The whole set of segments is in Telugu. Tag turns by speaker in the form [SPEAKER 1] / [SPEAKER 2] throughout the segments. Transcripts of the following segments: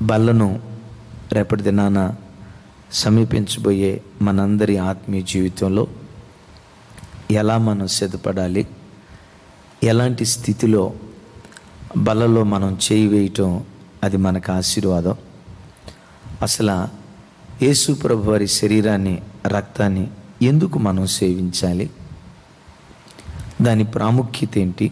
[SPEAKER 1] బల్లను రేపటి దినాన సమీపించబోయే మనందరి ఆత్మీయ జీవితంలో ఎలా మనం సిద్ధపడాలి ఎలాంటి స్థితిలో బలలో మనం చేయి వేయటం అది మనకు ఆశీర్వాదం అసలు యేసు ప్రభు వారి శరీరాన్ని రక్తాన్ని ఎందుకు మనం సేవించాలి దాని ప్రాముఖ్యత ఏంటి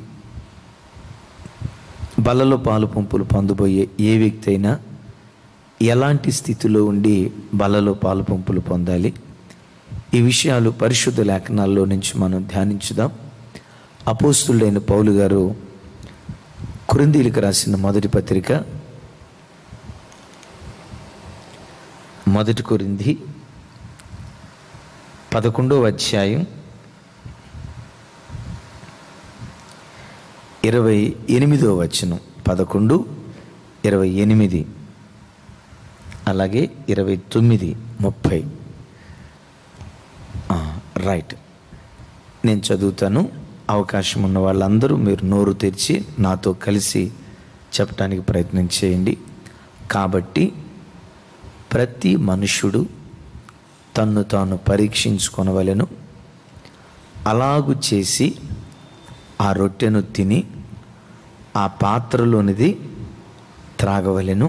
[SPEAKER 1] బలలో పాలు పంపులు పొందబోయే ఏ వ్యక్తి అయినా ఎలాంటి స్థితిలో ఉండి బలలో పాలు పంపులు పొందాలి ఈ విషయాలు పరిశుద్ధ లేఖనాల్లో నుంచి మనం ధ్యానించుదాం అపోస్తుడైన పౌలు గారు కురిందీలకు రాసిన మొదటి పత్రిక మొదటి కొరింది పదకొండవ అధ్యాయం ఇరవై ఎనిమిదో వచనం పదకొండు ఇరవై ఎనిమిది అలాగే ఇరవై తొమ్మిది ముప్పై ఆ, రైట్ నేను చదువుతాను అవకాశం ఉన్న వాళ్ళందరూ మీరు నోరు తెరిచి నాతో కలిసి చెప్పడానికి ప్రయత్నం చేయండి కాబట్టి ప్రతి మనుష్యుడు తన్ను తాను పరీక్షించుకొనవలెను అలాగు చేసి ఆ రొట్టెను తిని ఆ పాత్రలోనిది త్రాగవలెను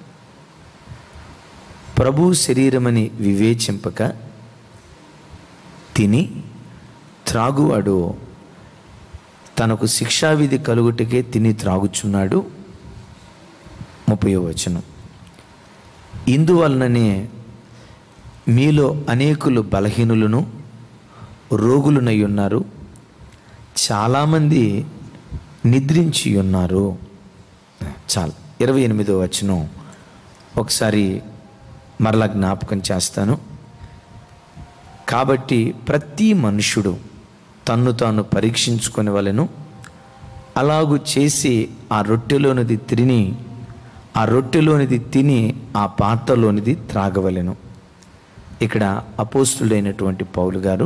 [SPEAKER 1] ప్రభు శరీరమని వివేచింపక తిని త్రాగువాడు తనకు శిక్షావిధి కలుగుటకే తిని త్రాగుచున్నాడు ముప్పై వచనం ఇందువలననే మీలో అనేకులు బలహీనులను రోగులునై ఉన్నారు చాలామంది నిద్రించి ఉన్నారు చాలు ఇరవై ఎనిమిదో వచనం ఒకసారి మరలా జ్ఞాపకం చేస్తాను కాబట్టి ప్రతి మనుషుడు తన్ను తాను పరీక్షించుకొని వలెను అలాగు చేసి ఆ రొట్టెలోనిది తిని ఆ రొట్టెలోనిది తిని ఆ పాత్రలోనిది త్రాగవలెను ఇక్కడ అపోస్తుడైనటువంటి పౌలు గారు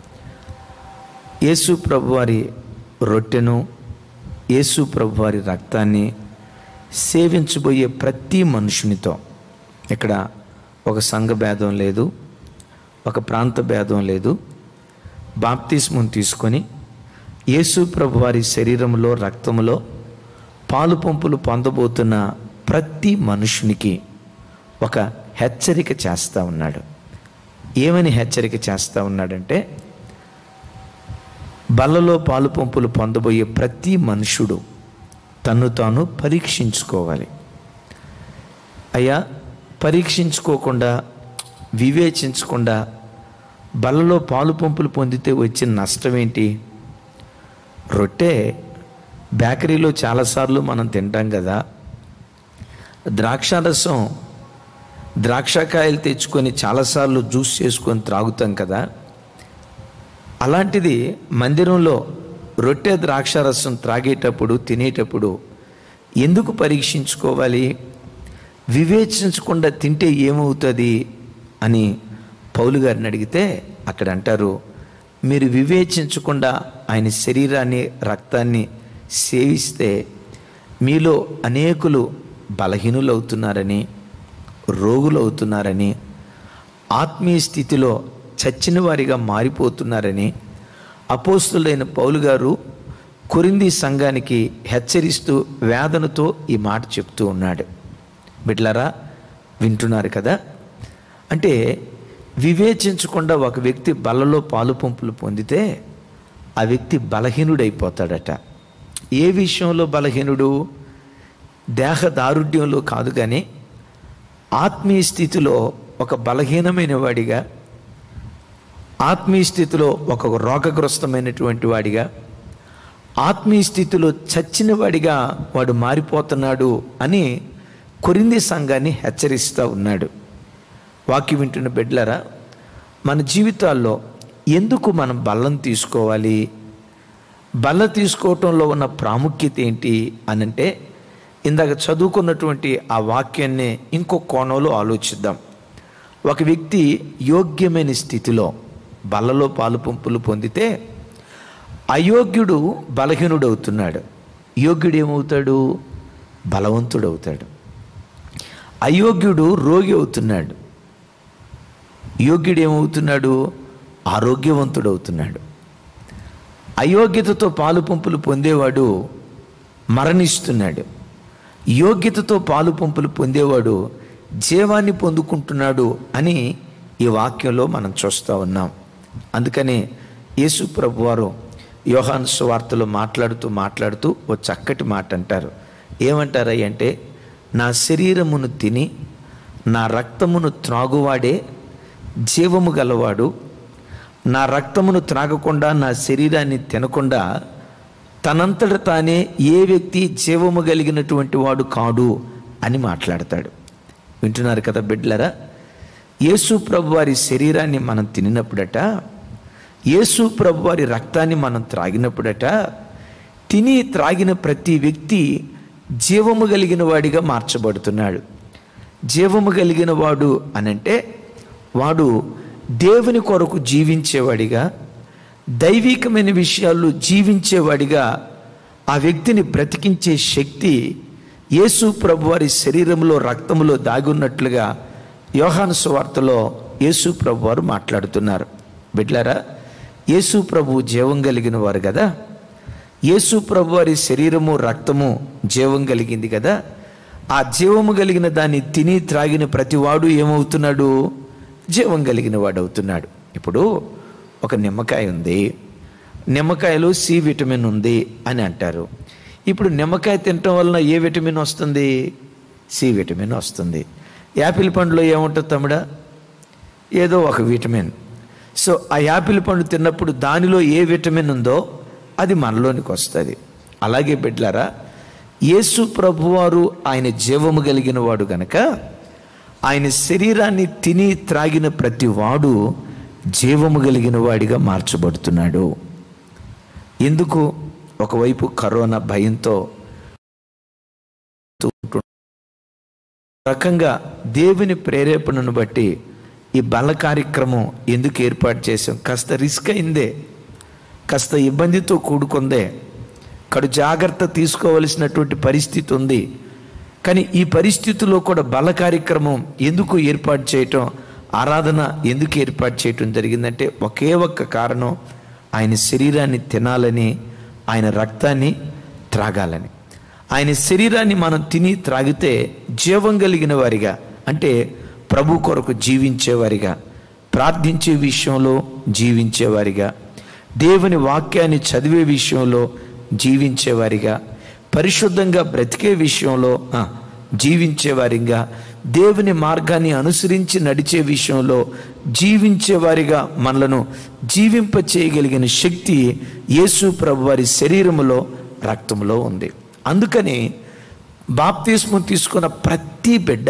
[SPEAKER 1] యేసు ప్రభువారి రొట్టెను యేసు ప్రభువారి రక్తాన్ని సేవించబోయే ప్రతి మనుషునితో ఇక్కడ ఒక సంఘ భేదం లేదు ఒక ప్రాంత భేదం లేదు బాప్తిస్మం తీసుకొని యేసు ప్రభువారి శరీరంలో రక్తములో పాలు పంపులు పొందబోతున్న ప్రతి మనుషునికి ఒక హెచ్చరిక చేస్తూ ఉన్నాడు ఏమని హెచ్చరిక చేస్తూ ఉన్నాడంటే బల్లలో పాలు పంపులు పొందబోయే ప్రతి మనుషుడు తన్ను తాను పరీక్షించుకోవాలి అయ్యా పరీక్షించుకోకుండా వివేచించకుండా బల్లలో పాలు పంపులు పొందితే వచ్చిన నష్టం ఏంటి రొట్టె బేకరీలో చాలాసార్లు మనం తింటాం కదా ద్రాక్షారసం ద్రాక్షకాయలు తెచ్చుకొని చాలాసార్లు జ్యూస్ చేసుకొని త్రాగుతాం కదా అలాంటిది మందిరంలో రొట్టె ద్రాక్షారసం త్రాగేటప్పుడు తినేటప్పుడు ఎందుకు పరీక్షించుకోవాలి వివేచించకుండా తింటే ఏమవుతుంది అని పౌలు గారిని అడిగితే అక్కడ అంటారు మీరు వివేచించకుండా ఆయన శరీరాన్ని రక్తాన్ని సేవిస్తే మీలో అనేకులు బలహీనులవుతున్నారని రోగులవుతున్నారని ఆత్మీయ స్థితిలో చచ్చిన వారిగా మారిపోతున్నారని అపోస్తులైన పౌలు గారు కొరింది సంఘానికి హెచ్చరిస్తూ వేదనతో ఈ మాట చెప్తూ ఉన్నాడు బిడ్లరా వింటున్నారు కదా అంటే వివేచించకుండా ఒక వ్యక్తి బలలో పాలు పంపులు పొందితే ఆ వ్యక్తి బలహీనుడైపోతాడట ఏ విషయంలో బలహీనుడు దేహ దారుఢ్యంలో కాదు కానీ ఆత్మీయ స్థితిలో ఒక బలహీనమైన వాడిగా ఆత్మీయ స్థితిలో ఒక రోగగ్రస్తమైనటువంటి వాడిగా ఆత్మీయ స్థితిలో చచ్చిన వాడిగా వాడు మారిపోతున్నాడు అని కొరింది సంఘాన్ని హెచ్చరిస్తూ ఉన్నాడు వాక్యం వింటున్న బిడ్డలరా మన జీవితాల్లో ఎందుకు మనం బల్లం తీసుకోవాలి బల్ల తీసుకోవటంలో ఉన్న ప్రాముఖ్యత ఏంటి అనంటే ఇందాక చదువుకున్నటువంటి ఆ వాక్యాన్ని ఇంకో కోణంలో ఆలోచిద్దాం ఒక వ్యక్తి యోగ్యమైన స్థితిలో బల్లలో పాలు పంపులు పొందితే అయోగ్యుడు బలహీనుడవుతున్నాడు యోగ్యుడు ఏమవుతాడు బలవంతుడవుతాడు అయోగ్యుడు రోగి అవుతున్నాడు యోగ్యుడు ఏమవుతున్నాడు ఆరోగ్యవంతుడు అవుతున్నాడు అయోగ్యతతో పాలు పంపులు పొందేవాడు మరణిస్తున్నాడు యోగ్యతతో పాలు పంపులు పొందేవాడు జీవాన్ని పొందుకుంటున్నాడు అని ఈ వాక్యంలో మనం చూస్తూ ఉన్నాం అందుకనే యేసు ప్రభు వారు యోహాను సువార్తలో మాట్లాడుతూ మాట్లాడుతూ ఓ చక్కటి మాట అంటారు ఏమంటారై అంటే నా శరీరమును తిని నా రక్తమును త్రాగువాడే జీవము గలవాడు నా రక్తమును త్రాగకుండా నా శరీరాన్ని తినకుండా తనంతట తానే ఏ వ్యక్తి జీవము కలిగినటువంటి వాడు కాడు అని మాట్లాడతాడు వింటున్నారు కదా బిడ్డలరా యేసు ప్రభు వారి శరీరాన్ని మనం తినినప్పుడట యేసు ప్రభు వారి రక్తాన్ని మనం త్రాగినప్పుడట తిని త్రాగిన ప్రతి వ్యక్తి జీవము కలిగిన వాడిగా మార్చబడుతున్నాడు జీవము కలిగిన వాడు అనంటే వాడు దేవుని కొరకు జీవించేవాడిగా దైవికమైన విషయాల్లో జీవించేవాడిగా ఆ వ్యక్తిని బ్రతికించే శక్తి యేసు ప్రభు వారి శరీరంలో రక్తంలో దాగి ఉన్నట్లుగా యోహాను సువార్తలో యేసు ప్రభు వారు మాట్లాడుతున్నారు బిడ్లారా యేసు ప్రభు జీవం కలిగిన వారు కదా యేసు ప్రభు వారి శరీరము రక్తము జీవం కలిగింది కదా ఆ జీవము కలిగిన దాన్ని తిని త్రాగిన ప్రతివాడు ఏమవుతున్నాడు జీవం కలిగిన వాడు అవుతున్నాడు ఇప్పుడు ఒక నిమ్మకాయ ఉంది నిమ్మకాయలో సి విటమిన్ ఉంది అని అంటారు ఇప్పుడు నిమ్మకాయ తినటం వలన ఏ విటమిన్ వస్తుంది సి విటమిన్ వస్తుంది యాపిల్ పండులో ఏముంటుంది తమ్ముడా ఏదో ఒక విటమిన్ సో ఆ యాపిల్ పండు తిన్నప్పుడు దానిలో ఏ విటమిన్ ఉందో అది మనలోనికి వస్తుంది అలాగే బిడ్లారా యేసు ప్రభువారు ఆయన జీవము కలిగిన వాడు గనక ఆయన శరీరాన్ని తిని త్రాగిన ప్రతి వాడు జీవము కలిగిన వాడిగా మార్చబడుతున్నాడు ఎందుకు ఒకవైపు కరోనా భయంతో రకంగా దేవుని ప్రేరేపణను బట్టి ఈ బల కార్యక్రమం ఎందుకు ఏర్పాటు చేసాం కాస్త రిస్క్ అయిందే కాస్త ఇబ్బందితో కూడుకుందే కడు జాగ్రత్త తీసుకోవలసినటువంటి పరిస్థితి ఉంది కానీ ఈ పరిస్థితుల్లో కూడా బల కార్యక్రమం ఎందుకు ఏర్పాటు చేయటం ఆరాధన ఎందుకు ఏర్పాటు చేయటం జరిగిందంటే ఒకే ఒక్క కారణం ఆయన శరీరాన్ని తినాలని ఆయన రక్తాన్ని త్రాగాలని ఆయన శరీరాన్ని మనం తిని త్రాగితే జీవం కలిగిన వారిగా అంటే ప్రభు కొరకు జీవించేవారిగా ప్రార్థించే విషయంలో జీవించేవారిగా దేవుని వాక్యాన్ని చదివే విషయంలో జీవించేవారిగా పరిశుద్ధంగా బ్రతికే విషయంలో ఆ, జీవించేవారిగా దేవుని మార్గాన్ని అనుసరించి నడిచే విషయంలో జీవించేవారిగా మనలను జీవింప చేయగలిగిన శక్తి యేసు ప్రభు వారి శరీరములో రక్తంలో ఉంది అందుకని బాప్తిస్మం తీసుకున్న ప్రతి బిడ్డ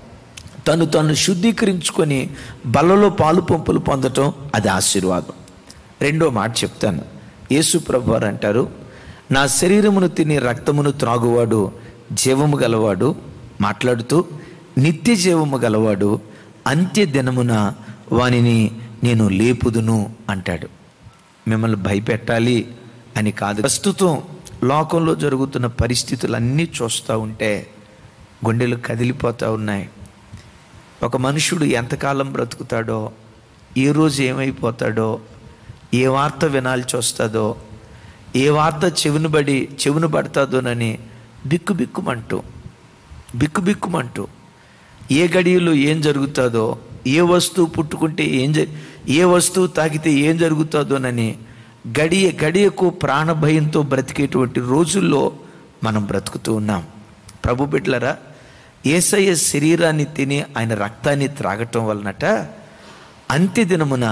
[SPEAKER 1] తను తను శుద్ధీకరించుకొని బలలో పాలు పంపులు పొందటం అది ఆశీర్వాదం రెండో మాట చెప్తాను యేసు ప్రభు వారు అంటారు నా శరీరమును తిని రక్తమును త్రాగువాడు జీవము గలవాడు మాట్లాడుతూ నిత్య జీవము గలవాడు అంత్య దినమున వానిని నేను లేపుదును అంటాడు మిమ్మల్ని భయపెట్టాలి అని కాదు ప్రస్తుతం లోకంలో జరుగుతున్న పరిస్థితులన్నీ చూస్తూ ఉంటే గుండెలు కదిలిపోతూ ఉన్నాయి ఒక మనుషుడు ఎంతకాలం బ్రతుకుతాడో ఏ రోజు ఏమైపోతాడో ఏ వార్త వినాల్సి వస్తుందో ఏ వార్త చెవిని బడి చెవిని పడుతుందోనని బిక్కు బిక్కుమంటూ బిక్కు బిక్కుమంటూ ఏ గడియలో ఏం జరుగుతుందో ఏ వస్తువు పుట్టుకుంటే ఏం జ ఏ వస్తువు తాకితే ఏం జరుగుతుందోనని గడియ గడియకు ప్రాణభయంతో బ్రతికేటువంటి రోజుల్లో మనం బ్రతుకుతూ ఉన్నాం ప్రభు బిడ్డలరా ఏసయ్య శరీరాన్ని తిని ఆయన రక్తాన్ని త్రాగటం వలనట అంత్యదినమున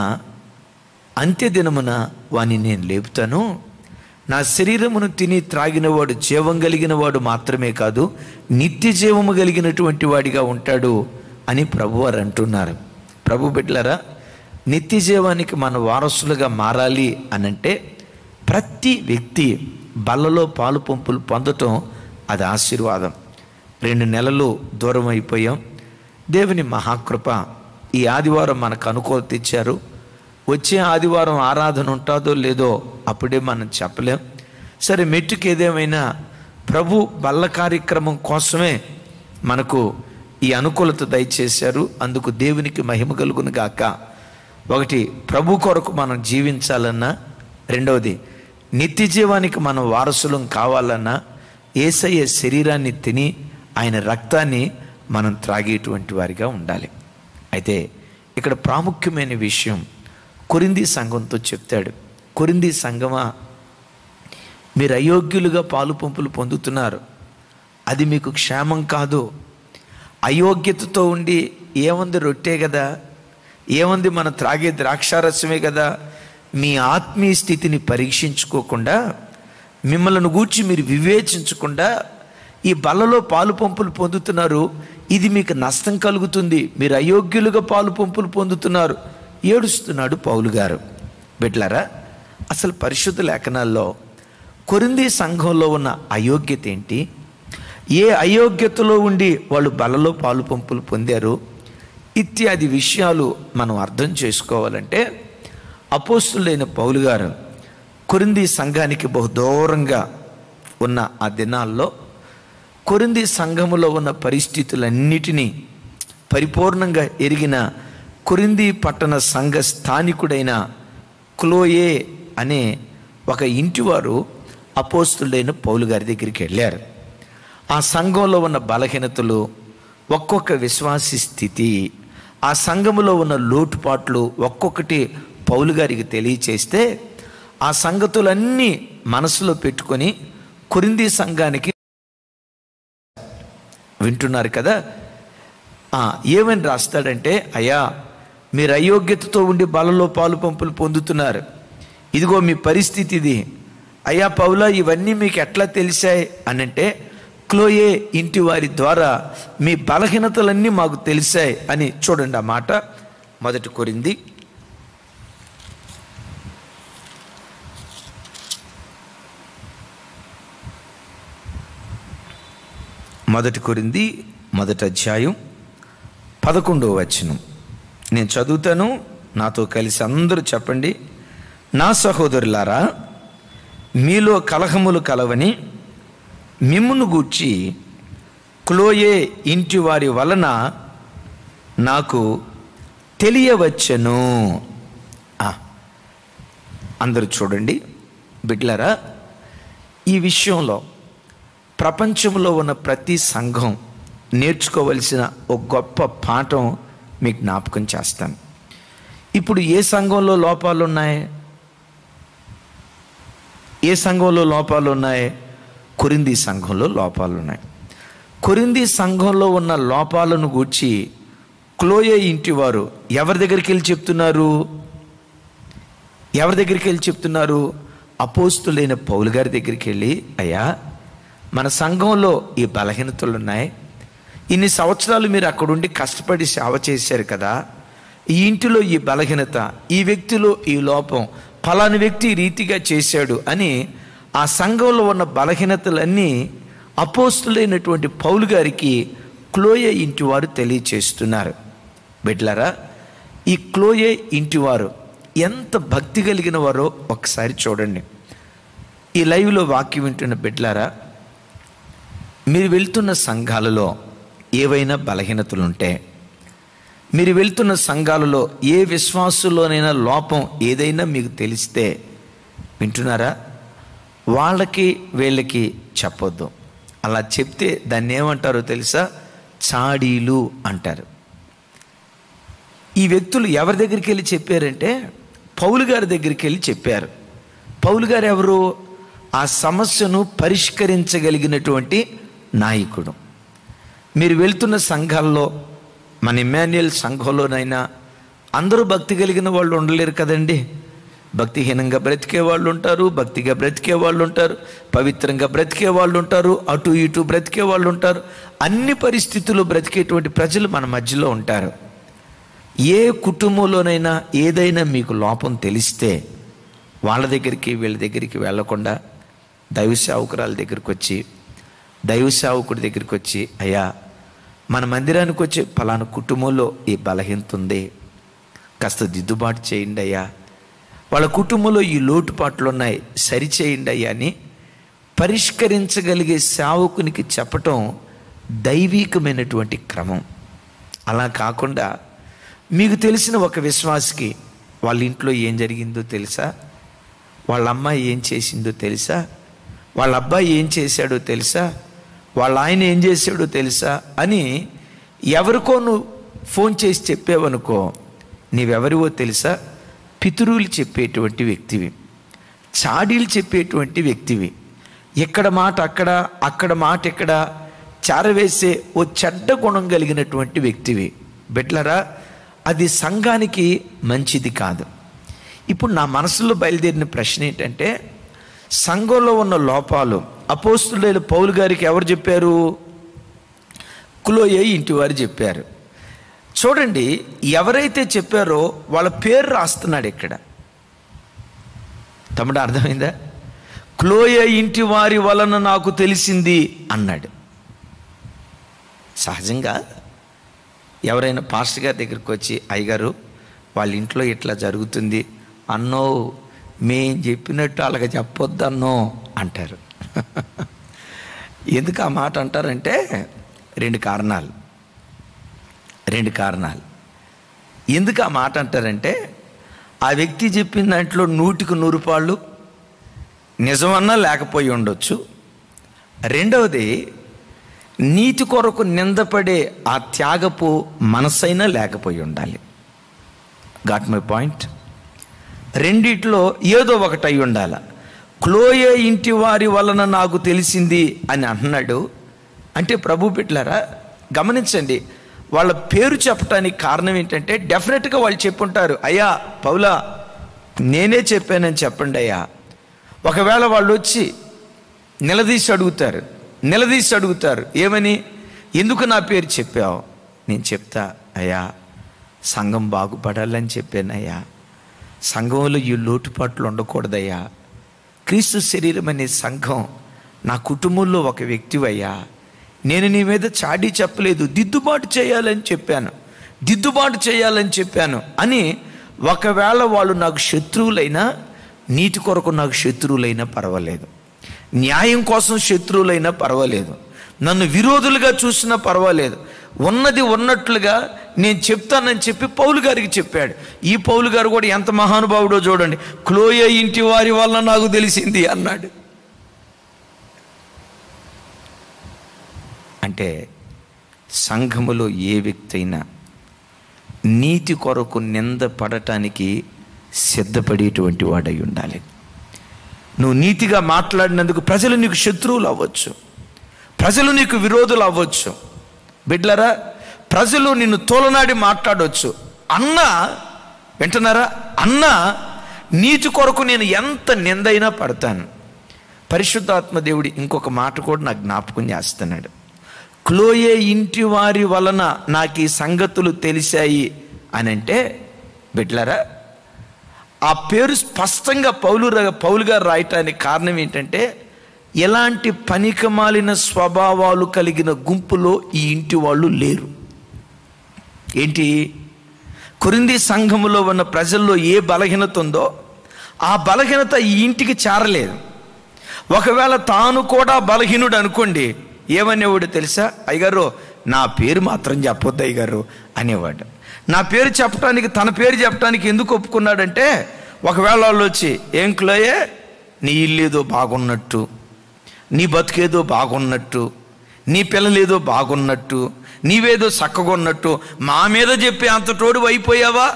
[SPEAKER 1] అంత్యదినమున వాని నేను లేపుతాను నా శరీరమును తిని త్రాగినవాడు జీవం కలిగిన వాడు మాత్రమే కాదు నిత్య జీవము కలిగినటువంటి వాడిగా ఉంటాడు అని ప్రభువారు అంటున్నారు ప్రభు బిడ్డలరా నిత్య జీవానికి మన వారసులుగా మారాలి అనంటే ప్రతి వ్యక్తి బల్లలో పాలు పంపులు పొందటం అది ఆశీర్వాదం రెండు నెలలు దూరం అయిపోయాం దేవుని మహాకృప ఈ ఆదివారం మనకు అనుకూలత ఇచ్చారు వచ్చే ఆదివారం ఆరాధన ఉంటుందో లేదో అప్పుడే మనం చెప్పలేం సరే మెట్టుకు ఏదేమైనా ప్రభు బల్ల కార్యక్రమం కోసమే మనకు ఈ అనుకూలత దయచేశారు అందుకు దేవునికి మహిమ కలుగును గాక ఒకటి ప్రభు కొరకు మనం జీవించాలన్నా రెండవది నిత్య జీవానికి మనం వారసులం కావాలన్నా ఏసయ్య శరీరాన్ని తిని ఆయన రక్తాన్ని మనం త్రాగేటువంటి వారిగా ఉండాలి అయితే ఇక్కడ ప్రాముఖ్యమైన విషయం కొరింది సంఘంతో చెప్తాడు కొరింది సంఘమా మీరు అయోగ్యులుగా పాలు పంపులు పొందుతున్నారు అది మీకు క్షేమం కాదు అయోగ్యతతో ఉండి ఏముంది రొట్టే కదా ఏముంది మనం త్రాగే ద్రాక్షారసమే కదా మీ ఆత్మీయ స్థితిని పరీక్షించుకోకుండా మిమ్మల్ని గూర్చి మీరు వివేచించకుండా ఈ బలలో పాలు పంపులు పొందుతున్నారు ఇది మీకు నష్టం కలుగుతుంది మీరు అయోగ్యులుగా పాలు పంపులు పొందుతున్నారు ఏడుస్తున్నాడు పౌలు గారు బిడ్లరా అసలు పరిశుద్ధ లేఖనాల్లో కొరింది సంఘంలో ఉన్న అయోగ్యత ఏంటి ఏ అయోగ్యతలో ఉండి వాళ్ళు బలలో పాలు పంపులు పొందారు ఇత్యాది విషయాలు మనం అర్థం చేసుకోవాలంటే అపోస్తులైన పౌలు గారు కొరింది సంఘానికి బహు దూరంగా ఉన్న ఆ దినాల్లో కొరింది సంఘములో ఉన్న పరిస్థితులన్నిటినీ పరిపూర్ణంగా ఎరిగిన కొరింది పట్టణ సంఘ స్థానికుడైన క్లోయే అనే ఒక ఇంటివారు అపోస్తులైన పౌలు గారి దగ్గరికి వెళ్ళారు ఆ సంఘంలో ఉన్న బలహీనతలు ఒక్కొక్క విశ్వాసి స్థితి ఆ సంఘములో ఉన్న లోటుపాట్లు ఒక్కొక్కటి పౌలు గారికి తెలియచేస్తే ఆ సంగతులన్నీ మనసులో పెట్టుకొని కొరింది సంఘానికి వింటున్నారు కదా ఆ, ఏమని రాస్తాడంటే అయ్యా మీరు అయోగ్యతతో ఉండి బలలో పాలు పంపులు పొందుతున్నారు ఇదిగో మీ పరిస్థితి ఇది అయ్యా పౌలా ఇవన్నీ మీకు ఎట్లా తెలిసాయి అనంటే క్లోయే ఇంటి వారి ద్వారా మీ బలహీనతలన్నీ మాకు తెలిసాయి అని చూడండి ఆ మాట మొదటి కొరింది మొదటి కొరింది మొదటి అధ్యాయం పదకొండవ వచనం నేను చదువుతాను నాతో కలిసి అందరూ చెప్పండి నా సహోదరులారా మీలో కలహములు కలవని మిమ్మును గూర్చి క్లోయే ఇంటి వారి వలన నాకు తెలియవచ్చెను ఆ, అందరూ చూడండి బిడ్లరా ఈ విషయంలో ప్రపంచంలో ఉన్న ప్రతి సంఘం నేర్చుకోవలసిన ఒక గొప్ప పాఠం మీకు జ్ఞాపకం చేస్తాను ఇప్పుడు ఏ సంఘంలో లోపాలు ఉన్నాయి ఏ సంఘంలో లోపాలు ఉన్నాయి కొరింది సంఘంలో లోపాలు ఉన్నాయి కొరింది సంఘంలో ఉన్న లోపాలను గూర్చి క్లోయే ఇంటి వారు ఎవరి దగ్గరికి వెళ్ళి చెప్తున్నారు ఎవరి దగ్గరికి వెళ్ళి చెప్తున్నారు అపోస్తులైన పౌలు గారి దగ్గరికి వెళ్ళి అయ్యా మన సంఘంలో ఈ బలహీనతలు ఉన్నాయి ఇన్ని సంవత్సరాలు మీరు అక్కడుండి కష్టపడి సేవ చేశారు కదా ఈ ఇంటిలో ఈ బలహీనత ఈ వ్యక్తిలో ఈ లోపం ఫలాని వ్యక్తి ఈ రీతిగా చేశాడు అని ఆ సంఘంలో ఉన్న బలహీనతలన్నీ అపోస్తులైనటువంటి పౌలు గారికి క్లోయ ఇంటి వారు తెలియచేస్తున్నారు బిడ్లరా ఈ క్లోయే ఇంటివారు ఎంత భక్తి కలిగిన వారో ఒకసారి చూడండి ఈ లైవ్లో వాక్యం వింటున్న బిడ్లారా మీరు వెళ్తున్న సంఘాలలో ఏవైనా బలహీనతలుంటే మీరు వెళ్తున్న సంఘాలలో ఏ విశ్వాసులోనైనా లోపం ఏదైనా మీకు తెలిస్తే వింటున్నారా వాళ్ళకి వీళ్ళకి చెప్పొద్దు అలా చెప్తే దాన్ని ఏమంటారో తెలుసా చాడీలు అంటారు ఈ వ్యక్తులు ఎవరి దగ్గరికి వెళ్ళి చెప్పారంటే పౌలు గారి దగ్గరికి వెళ్ళి చెప్పారు పౌలు గారు ఎవరు ఆ సమస్యను పరిష్కరించగలిగినటువంటి నాయకుడు మీరు వెళ్తున్న సంఘాల్లో మన ఇమాన్యుయల్ సంఘంలోనైనా అందరూ భక్తి కలిగిన వాళ్ళు ఉండలేరు కదండి భక్తిహీనంగా బ్రతికే వాళ్ళు ఉంటారు భక్తిగా బ్రతికే వాళ్ళు ఉంటారు పవిత్రంగా బ్రతికే వాళ్ళు ఉంటారు అటు ఇటు బ్రతికే వాళ్ళు ఉంటారు అన్ని పరిస్థితుల్లో బ్రతికేటువంటి ప్రజలు మన మధ్యలో ఉంటారు ఏ కుటుంబంలోనైనా ఏదైనా మీకు లోపం తెలిస్తే వాళ్ళ దగ్గరికి వీళ్ళ దగ్గరికి వెళ్ళకుండా దైవ సేవకురాల దగ్గరికి వచ్చి దైవ సేవకుడి దగ్గరికి వచ్చి అయ్యా మన మందిరానికి వచ్చే పలానా కుటుంబంలో ఈ బలహీనత ఉంది కాస్త దిద్దుబాటు చేయండి అయ్యా వాళ్ళ కుటుంబంలో ఈ లోటుపాట్లు ఉన్నాయి సరిచేయండి అయ్యా అని పరిష్కరించగలిగే సేవకునికి చెప్పటం దైవీకమైనటువంటి క్రమం అలా కాకుండా మీకు తెలిసిన ఒక విశ్వాసికి వాళ్ళ ఇంట్లో ఏం జరిగిందో తెలుసా వాళ్ళ అమ్మాయి ఏం చేసిందో తెలుసా వాళ్ళ అబ్బాయి ఏం చేశాడో తెలుసా వాళ్ళ ఆయన ఏం చేశాడో తెలుసా అని ఎవరికో నువ్వు ఫోన్ చేసి చెప్పావనుకో నీవెవరివో తెలుసా పితురులు చెప్పేటువంటి వ్యక్తివి చాడీలు చెప్పేటువంటి వ్యక్తివి ఎక్కడ మాట అక్కడ అక్కడ మాట ఇక్కడ చారవేసే ఓ చెడ్డ గుణం కలిగినటువంటి వ్యక్తివి బిడ్లరా అది సంఘానికి మంచిది కాదు ఇప్పుడు నా మనసులో బయలుదేరిన ప్రశ్న ఏంటంటే సంఘంలో ఉన్న లోపాలు అపోస్తులైన పౌలు గారికి ఎవరు చెప్పారు కులోయ ఇంటి వారు చెప్పారు చూడండి ఎవరైతే చెప్పారో వాళ్ళ పేరు రాస్తున్నాడు ఇక్కడ తమ్ముడు అర్థమైందా క్లోయ ఇంటి వారి వలన నాకు తెలిసింది అన్నాడు సహజంగా ఎవరైనా పాస్టర్ గారి దగ్గరికి వచ్చి అయ్యగారు వాళ్ళ ఇంట్లో ఇట్లా జరుగుతుంది అన్నో మేం చెప్పినట్టు అలాగ చెప్పొద్దన్నో అంటారు ఎందుకు ఆ మాట అంటారంటే రెండు కారణాలు రెండు కారణాలు ఎందుకు ఆ మాట అంటారంటే ఆ వ్యక్తి చెప్పిన దాంట్లో నూటికి నూరు పాళ్ళు నిజమన్నా లేకపోయి ఉండొచ్చు రెండవది నీతి కొరకు నిందపడే ఆ త్యాగపు మనసైనా లేకపోయి ఉండాలి గాట్ మై పాయింట్ రెండిట్లో ఏదో ఒకటి అయి ఉండాల క్లోయే ఇంటి వారి వలన నాకు తెలిసింది అని అంటున్నాడు అంటే ప్రభు బిడ్డలారా గమనించండి వాళ్ళ పేరు చెప్పడానికి కారణం ఏంటంటే డెఫినెట్గా వాళ్ళు చెప్పుంటారు అయ్యా పౌలా నేనే చెప్పానని చెప్పండి అయ్యా ఒకవేళ వాళ్ళు వచ్చి నిలదీసి అడుగుతారు నిలదీసి అడుగుతారు ఏమని ఎందుకు నా పేరు చెప్పావు నేను చెప్తా అయ్యా సంఘం బాగుపడాలని చెప్పానయ్యా సంఘంలో ఈ లోటుపాట్లు ఉండకూడదయ్యా క్రీస్తు శరీరం అనే సంఘం నా కుటుంబంలో ఒక వ్యక్తివయ్యా నేను నీ మీద చాడీ చెప్పలేదు దిద్దుబాటు చేయాలని చెప్పాను దిద్దుబాటు చేయాలని చెప్పాను అని ఒకవేళ వాళ్ళు నాకు శత్రువులైనా నీతి కొరకు నాకు శత్రువులైనా పర్వాలేదు న్యాయం కోసం శత్రువులైనా పర్వాలేదు నన్ను విరోధులుగా చూసినా పర్వాలేదు ఉన్నది ఉన్నట్లుగా నేను చెప్తానని చెప్పి పౌలు గారికి చెప్పాడు ఈ పౌలు గారు కూడా ఎంత మహానుభావుడో చూడండి క్లోయ ఇంటి వారి వల్ల నాకు తెలిసింది అన్నాడు అంటే సంఘములో ఏ వ్యక్తి అయినా నీతి కొరకు నింద పడటానికి సిద్ధపడేటువంటి వాడై ఉండాలి నువ్వు నీతిగా మాట్లాడినందుకు ప్రజలు నీకు శత్రువులు అవ్వచ్చు ప్రజలు నీకు విరోధులు అవ్వచ్చు బిడ్లరా ప్రజలు నిన్ను తోలనాడి మాట్లాడవచ్చు అన్న వింటున్నారా అన్న నీతి కొరకు నేను ఎంత నిందైనా పడతాను పరిశుద్ధాత్మ దేవుడి ఇంకొక మాట కూడా నాకు జ్ఞాపకం చేస్తున్నాడు క్లోయే ఇంటి వారి వలన నాకు ఈ సంగతులు తెలిసాయి అని అంటే బిడ్లరా ఆ పేరు స్పష్టంగా పౌలు ర- పౌలు గారు రాయటానికి కారణం ఏంటంటే ఎలాంటి పనికమాలిన స్వభావాలు కలిగిన గుంపులో ఈ ఇంటి వాళ్ళు లేరు ఏంటి కొరింది సంఘములో ఉన్న ప్రజల్లో ఏ బలహీనత ఉందో ఆ బలహీనత ఈ ఇంటికి చేరలేదు ఒకవేళ తాను కూడా బలహీనుడు అనుకోండి ఏమనేవాడు తెలుసా అయ్యగారు నా పేరు మాత్రం చెప్పొద్దు అయ్యగారు అనేవాడు నా పేరు చెప్పడానికి తన పేరు చెప్పడానికి ఎందుకు ఒప్పుకున్నాడంటే ఒకవేళ వాళ్ళు వచ్చి ఏం క్లోయే నీ ఇల్లేదో బాగున్నట్టు నీ బతుకేదో బాగున్నట్టు నీ పిల్లలేదో బాగున్నట్టు నీవేదో చక్కగా ఉన్నట్టు మా మీద చెప్పే అంత తోడు అయిపోయావా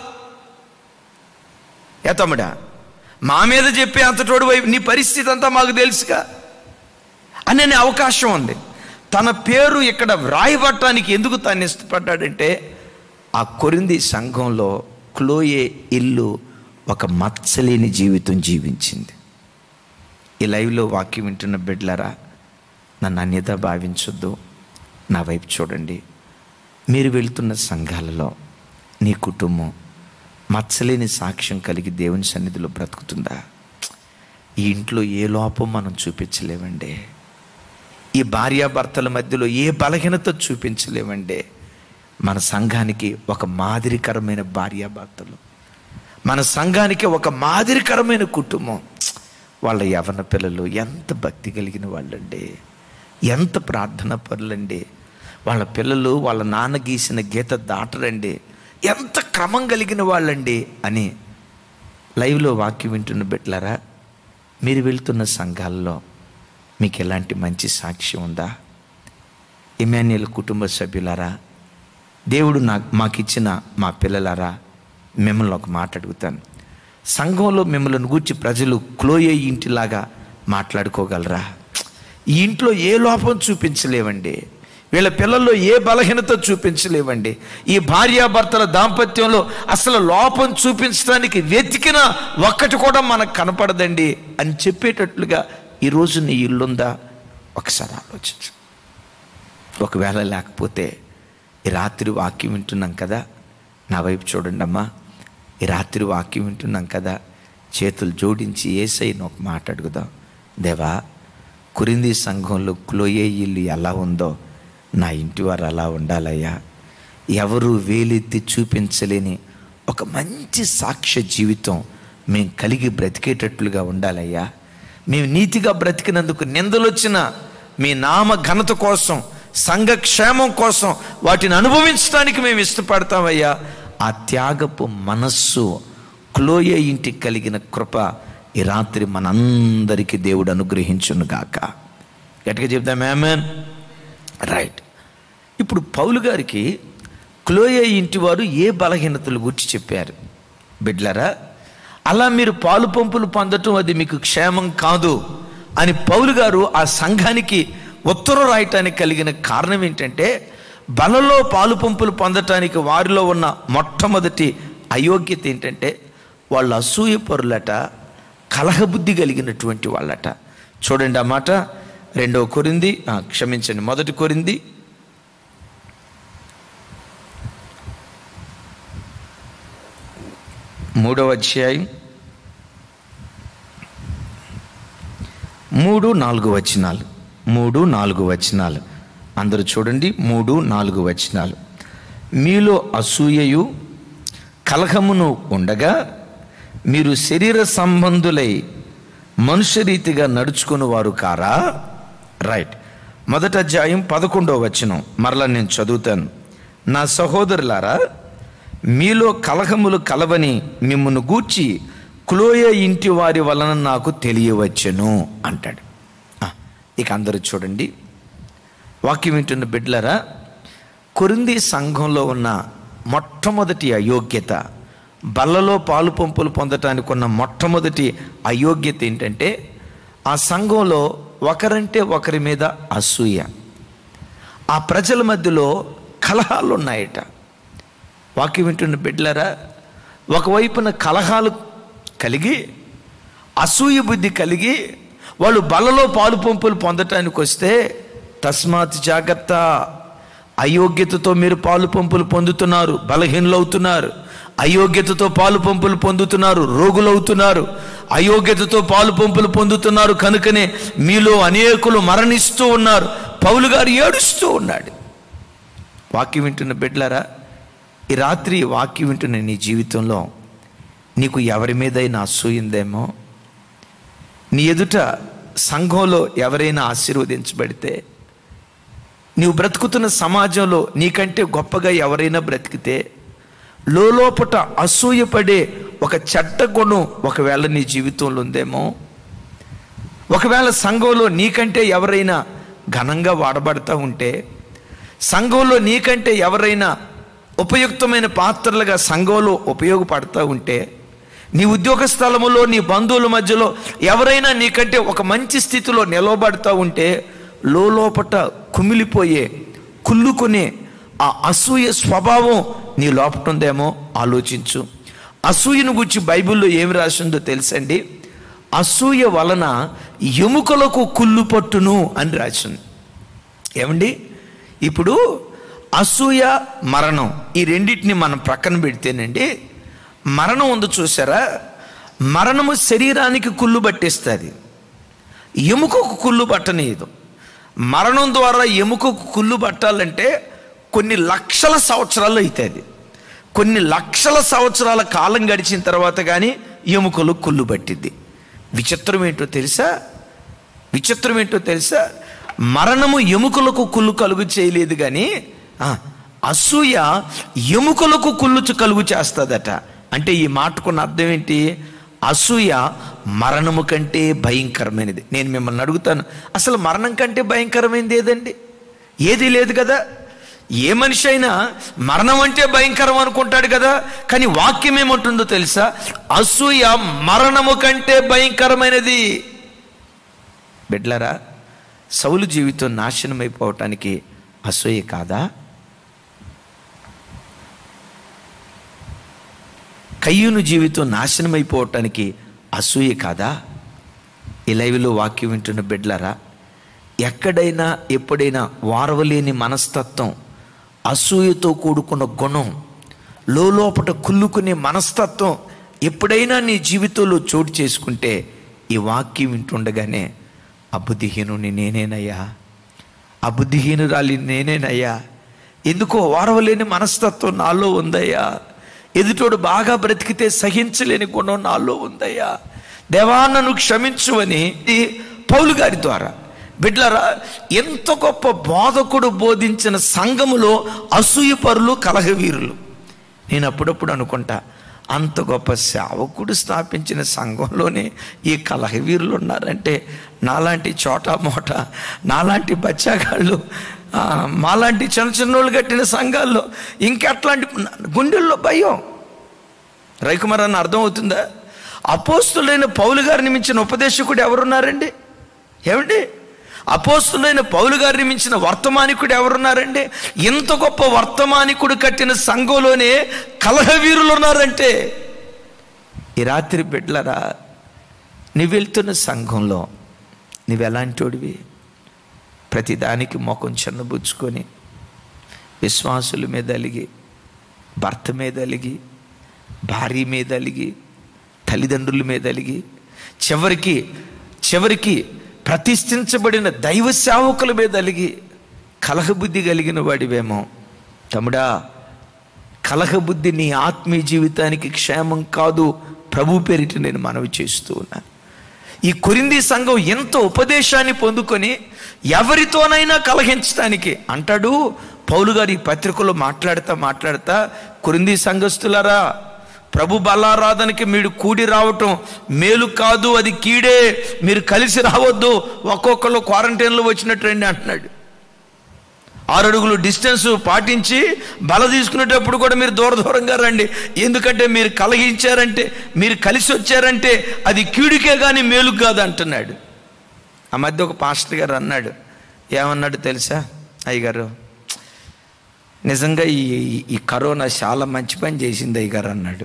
[SPEAKER 1] ఏ తమ్ముడా మా మీద చెప్పే అంత తోడు వైపు నీ పరిస్థితి అంతా మాకు తెలుసుగా అనే అవకాశం ఉంది తన పేరు ఇక్కడ వ్రాయబట్టడానికి ఎందుకు తను ఇష్టపడ్డాడంటే ఆ కొరింది సంఘంలో క్లోయే ఇల్లు ఒక మచ్చలేని జీవితం జీవించింది ఈ లైవ్లో వాక్యం వింటున్న బిడ్లరా నన్ను అన్యత భావించొద్దు నా వైపు చూడండి మీరు వెళ్తున్న సంఘాలలో నీ కుటుంబం మచ్చలేని సాక్ష్యం కలిగి దేవుని సన్నిధిలో బ్రతుకుతుందా ఈ ఇంట్లో ఏ లోపం మనం చూపించలేమండి ఈ భార్యాభర్తల మధ్యలో ఏ బలహీనత చూపించలేమండి మన సంఘానికి ఒక మాదిరికరమైన భార్యాభర్తలు మన సంఘానికి ఒక మాదిరికరమైన కుటుంబం వాళ్ళ యవన పిల్లలు ఎంత భక్తి కలిగిన వాళ్ళండి ఎంత ప్రార్థన పరులండి వాళ్ళ పిల్లలు వాళ్ళ నాన్న గీసిన గీత దాటరండి ఎంత క్రమం కలిగిన వాళ్ళండి అని లైవ్లో వాక్యం వింటున్న బిడ్డలారా మీరు వెళ్తున్న సంఘాల్లో మీకు ఎలాంటి మంచి సాక్ష్యం ఉందా ఇమాన్యుల్ కుటుంబ సభ్యులారా దేవుడు నాకు మాకిచ్చిన మా పిల్లలారా మిమ్మల్ని ఒక మాట అడుగుతాను సంఘంలో మిమ్మల్ని గూర్చి ప్రజలు క్లోయే ఇంటిలాగా మాట్లాడుకోగలరా ఈ ఇంట్లో ఏ లోపం చూపించలేవండి వీళ్ళ పిల్లల్లో ఏ బలహీనత చూపించలేవండి ఈ భార్యాభర్తల దాంపత్యంలో అసలు లోపం చూపించడానికి వెతికిన ఒక్కటి కూడా మనకు కనపడదండి అని చెప్పేటట్లుగా ఈరోజు నీ ఇల్లుందా ఒకసారి ఆలోచించు ఒకవేళ లేకపోతే ఈ రాత్రి వాక్యం వింటున్నాం కదా నా వైపు చూడండి అమ్మా ఈ రాత్రి వాక్యం వింటున్నాం కదా చేతులు జోడించి ఏసైని ఒక మాట అడుగుదాం దేవా కురింది సంఘంలో క్లోయే ఇల్లు ఎలా ఉందో నా ఇంటి వారు అలా ఉండాలయ్యా ఎవరు వేలెత్తి చూపించలేని ఒక మంచి సాక్ష్య జీవితం మేము కలిగి బ్రతికేటట్లుగా ఉండాలయ్యా మేము నీతిగా బ్రతికినందుకు నిందలొచ్చిన మీ నామ ఘనత కోసం సంఘ క్షేమం కోసం వాటిని అనుభవించడానికి మేము ఇష్టపడతామయ్యా ఆ త్యాగపు మనస్సు క్లోయ ఇంటికి కలిగిన కృప ఈ రాత్రి మనందరికీ దేవుడు అనుగ్రహించును గాక గట్టిగా చెప్తాం మేమన్ రైట్ ఇప్పుడు పౌలు గారికి క్లోయ ఇంటి వారు ఏ బలహీనతలు గురించి చెప్పారు బిడ్లరా అలా మీరు పాలు పంపులు పొందటం అది మీకు క్షేమం కాదు అని పౌలు గారు ఆ సంఘానికి ఉత్తరం రాయటానికి కలిగిన కారణం ఏంటంటే బలలో పాలు పంపులు పొందటానికి వారిలో ఉన్న మొట్టమొదటి అయోగ్యత ఏంటంటే వాళ్ళు అసూయ పరులట కలహబుద్ధి కలిగినటువంటి వాళ్ళట చూడండి ఆ మాట రెండవ కొరింది ఆ, క్షమించండి మొదటి కొరింది మూడవ అధ్యాయం మూడు నాలుగు వచనాలు మూడు నాలుగు వచనాలు అందరూ చూడండి మూడు నాలుగు వచనాలు మీలో అసూయయు కలహమును ఉండగా మీరు శరీర సంబంధులై మనుష్య రీతిగా నడుచుకుని వారు కారా రైట్ మొదటి అధ్యాయం పదకొండవ వచనం మరలా నేను చదువుతాను నా సహోదరులారా మీలో కలహములు కలవని మిమ్మల్ని గూర్చి క్లోయ ఇంటి వారి వలన నాకు తెలియవచ్చును అంటాడు ఆ, ఇక అందరూ చూడండి వాక్యం వింటున్న బిడ్డలరా కొరింది సంఘంలో ఉన్న మొట్టమొదటి అయోగ్యత బల్లలో పాలు పంపులు పొందటానికి ఉన్న మొట్టమొదటి అయోగ్యత ఏంటంటే ఆ సంఘంలో ఒకరంటే ఒకరి మీద అసూయ ఆ ప్రజల మధ్యలో కలహాలు ఉన్నాయట వాక్యం వింటున్న బిడ్డలారా ఒకవైపున కలహాలు కలిగి అసూయ బుద్ధి కలిగి వాళ్ళు బలలో పాలు పంపులు పొందటానికి వస్తే తస్మాత్ జాగ్రత్త అయోగ్యతతో మీరు పాలు పంపులు పొందుతున్నారు బలహీనలు అవుతున్నారు అయోగ్యతతో పాలు పంపులు పొందుతున్నారు రోగులు అవుతున్నారు అయోగ్యతతో పాలు పంపులు పొందుతున్నారు కనుకనే మీలో అనేకులు మరణిస్తూ ఉన్నారు పౌలు గారు ఏడుస్తూ ఉన్నాడు వాక్యం వింటున్న బిడ్డలారా ఈ రాత్రి వాక్యం వింటున్న నీ జీవితంలో నీకు ఎవరి మీదైనా అసూయిందేమో నీ ఎదుట సంఘంలో ఎవరైనా ఆశీర్వదించబడితే నీవు బ్రతుకుతున్న సమాజంలో నీకంటే గొప్పగా ఎవరైనా బ్రతికితే లోపట అసూయపడే ఒక చెడ్డ గుణం ఒకవేళ నీ జీవితంలో ఉందేమో ఒకవేళ సంఘంలో నీకంటే ఎవరైనా ఘనంగా వాడబడతా ఉంటే సంఘంలో నీకంటే ఎవరైనా ఉపయుక్తమైన పాత్రలుగా సంఘంలో ఉపయోగపడతా ఉంటే నీ ఉద్యోగ స్థలములో నీ బంధువుల మధ్యలో ఎవరైనా నీకంటే ఒక మంచి స్థితిలో నిలవబడతా ఉంటే లోపట కుమిలిపోయే కుళ్ళుకునే ఆ అసూయ స్వభావం నీ లోపట ఉందేమో ఆలోచించు అసూయను గురించి బైబిల్లో ఏమి రాసిందో తెలుసండి అసూయ వలన ఎముకలకు కుళ్ళు పట్టును అని రాసింది ఏమండి ఇప్పుడు అసూయ మరణం ఈ రెండింటిని మనం ప్రక్కన పెడితేనండి మరణం ఉంది చూసారా మరణము శరీరానికి కుళ్ళు పట్టేస్తుంది ఎముకకు కుళ్ళు పట్టనీయదు మరణం ద్వారా ఎముకకు కుళ్ళు పట్టాలంటే కొన్ని లక్షల సంవత్సరాలు అవుతుంది కొన్ని లక్షల సంవత్సరాల కాలం గడిచిన తర్వాత కానీ ఎముకలు కుళ్ళు పట్టిద్ది విచిత్రం ఏంటో తెలుసా విచిత్రం ఏంటో తెలుసా మరణము ఎముకలకు కుళ్ళు కలుగు చేయలేదు కానీ ఆ, అసూయ ఎముకలకు కుళ్ళు కలుగు చేస్తుందట అంటే ఈ మాటకున్న అర్థం ఏంటి అసూయ మరణము కంటే భయంకరమైనది నేను మిమ్మల్ని అడుగుతాను అసలు మరణం కంటే భయంకరమైనది ఏదండి ఏది లేదు కదా ఏ మనిషి అయినా మరణం అంటే భయంకరం అనుకుంటాడు కదా కానీ వాక్యం ఏమంటుందో తెలుసా అసూయ మరణము కంటే భయంకరమైనది బిడ్లరా సౌలు జీవితం నాశనం అయిపోవటానికి అసూయ కాదా కయ్యూను జీవితం నాశనం అయిపోవటానికి అసూయ కాదా ఈ లైవ్లో వాక్యం వింటున్న బిడ్లరా ఎక్కడైనా ఎప్పుడైనా వారవలేని మనస్తత్వం అసూయతో కూడుకున్న గుణం లోపట కుళ్ళుకునే మనస్తత్వం ఎప్పుడైనా నీ జీవితంలో చోటు చేసుకుంటే ఈ వాక్యం వింటుండగానే అబుద్ధిహీనుని నేనేనయ్యా అబుద్ధిహీనురాలి నేనేనయ్యా ఎందుకో వారవలేని మనస్తత్వం నాలో ఉందయ్యా ఎదుటోడు బాగా బ్రతికితే సహించలేని గుణం నాలో ఉందయ్యా దేవా నన్ను క్షమించు అని ఈ పౌలు గారి ద్వారా బిడ్లరా ఎంత గొప్ప బోధకుడు బోధించిన సంఘములో అసూయపరులు కలహవీరులు నేను అప్పుడప్పుడు అనుకుంటా అంత గొప్ప సేవకుడు స్థాపించిన సంఘంలోనే ఈ కలహవీరులు ఉన్నారంటే నాలాంటి చోటా మోట నాలాంటి బచ్చాగాళ్ళు ఆ, మాలాంటి చిన్న చిన్నోళ్ళు కట్టిన సంఘాల్లో ఇంకెట్లాంటి గుండెల్లో భయం రవికుమార్ అన్న అర్థం అవుతుందా అపోస్తులైన పౌలు గారిని మించిన ఉపదేశకుడు ఎవరున్నారండి ఏమండి అపోస్తులైన పౌలు గారిని మించిన వర్తమానికుడు ఎవరున్నారండి ఇంత గొప్ప వర్తమానికుడు కట్టిన సంఘంలోనే కలహవీరులు ఉన్నారంటే ఈ రాత్రి బిడ్లరా నువ్వు వెళ్తున్న సంఘంలో నువ్వు ఎలాంటోడివి ప్రతిదానికి ముఖం చిన్నబుచ్చుకొని విశ్వాసుల మీద అలిగి భర్త మీద అలిగి భార్య మీద అలిగి తల్లిదండ్రుల మీద అలిగి చివరికి చివరికి ప్రతిష్ఠించబడిన దైవ సేవకుల మీద అలిగి కలహబుద్ధి కలిగిన వాడివేమో తమ్ముడా కలహబుద్ధి నీ ఆత్మీయ జీవితానికి క్షేమం కాదు ప్రభు పేరిట నేను మనవి చేస్తూ ఉన్నాను ఈ కొరింది సంఘం ఎంత ఉపదేశాన్ని పొందుకొని ఎవరితోనైనా కలహించడానికి అంటాడు పౌలు గారు ఈ పత్రికలో మాట్లాడుతా మాట్లాడుతా కొరింది సంఘస్థులారా ప్రభు బలారాధనకి మీరు కూడి రావటం మేలు కాదు అది కీడే మీరు కలిసి రావద్దు ఒక్కొక్కరు క్వారంటైన్లో వచ్చినట్టు రండి అంటున్నాడు ఆరు అడుగులు డిస్టెన్స్ పాటించి బల తీసుకునేటప్పుడు కూడా మీరు దూర దూరంగా రండి ఎందుకంటే మీరు కలగించారంటే మీరు కలిసి వచ్చారంటే అది కీడుకే కానీ మేలు కాదు అంటున్నాడు ఆ మధ్య ఒక పాస్టర్ గారు అన్నాడు ఏమన్నాడు తెలుసా అయ్యగారు నిజంగా ఈ ఈ కరోనా చాలా మంచి పని చేసింది అయ్యగారు అన్నాడు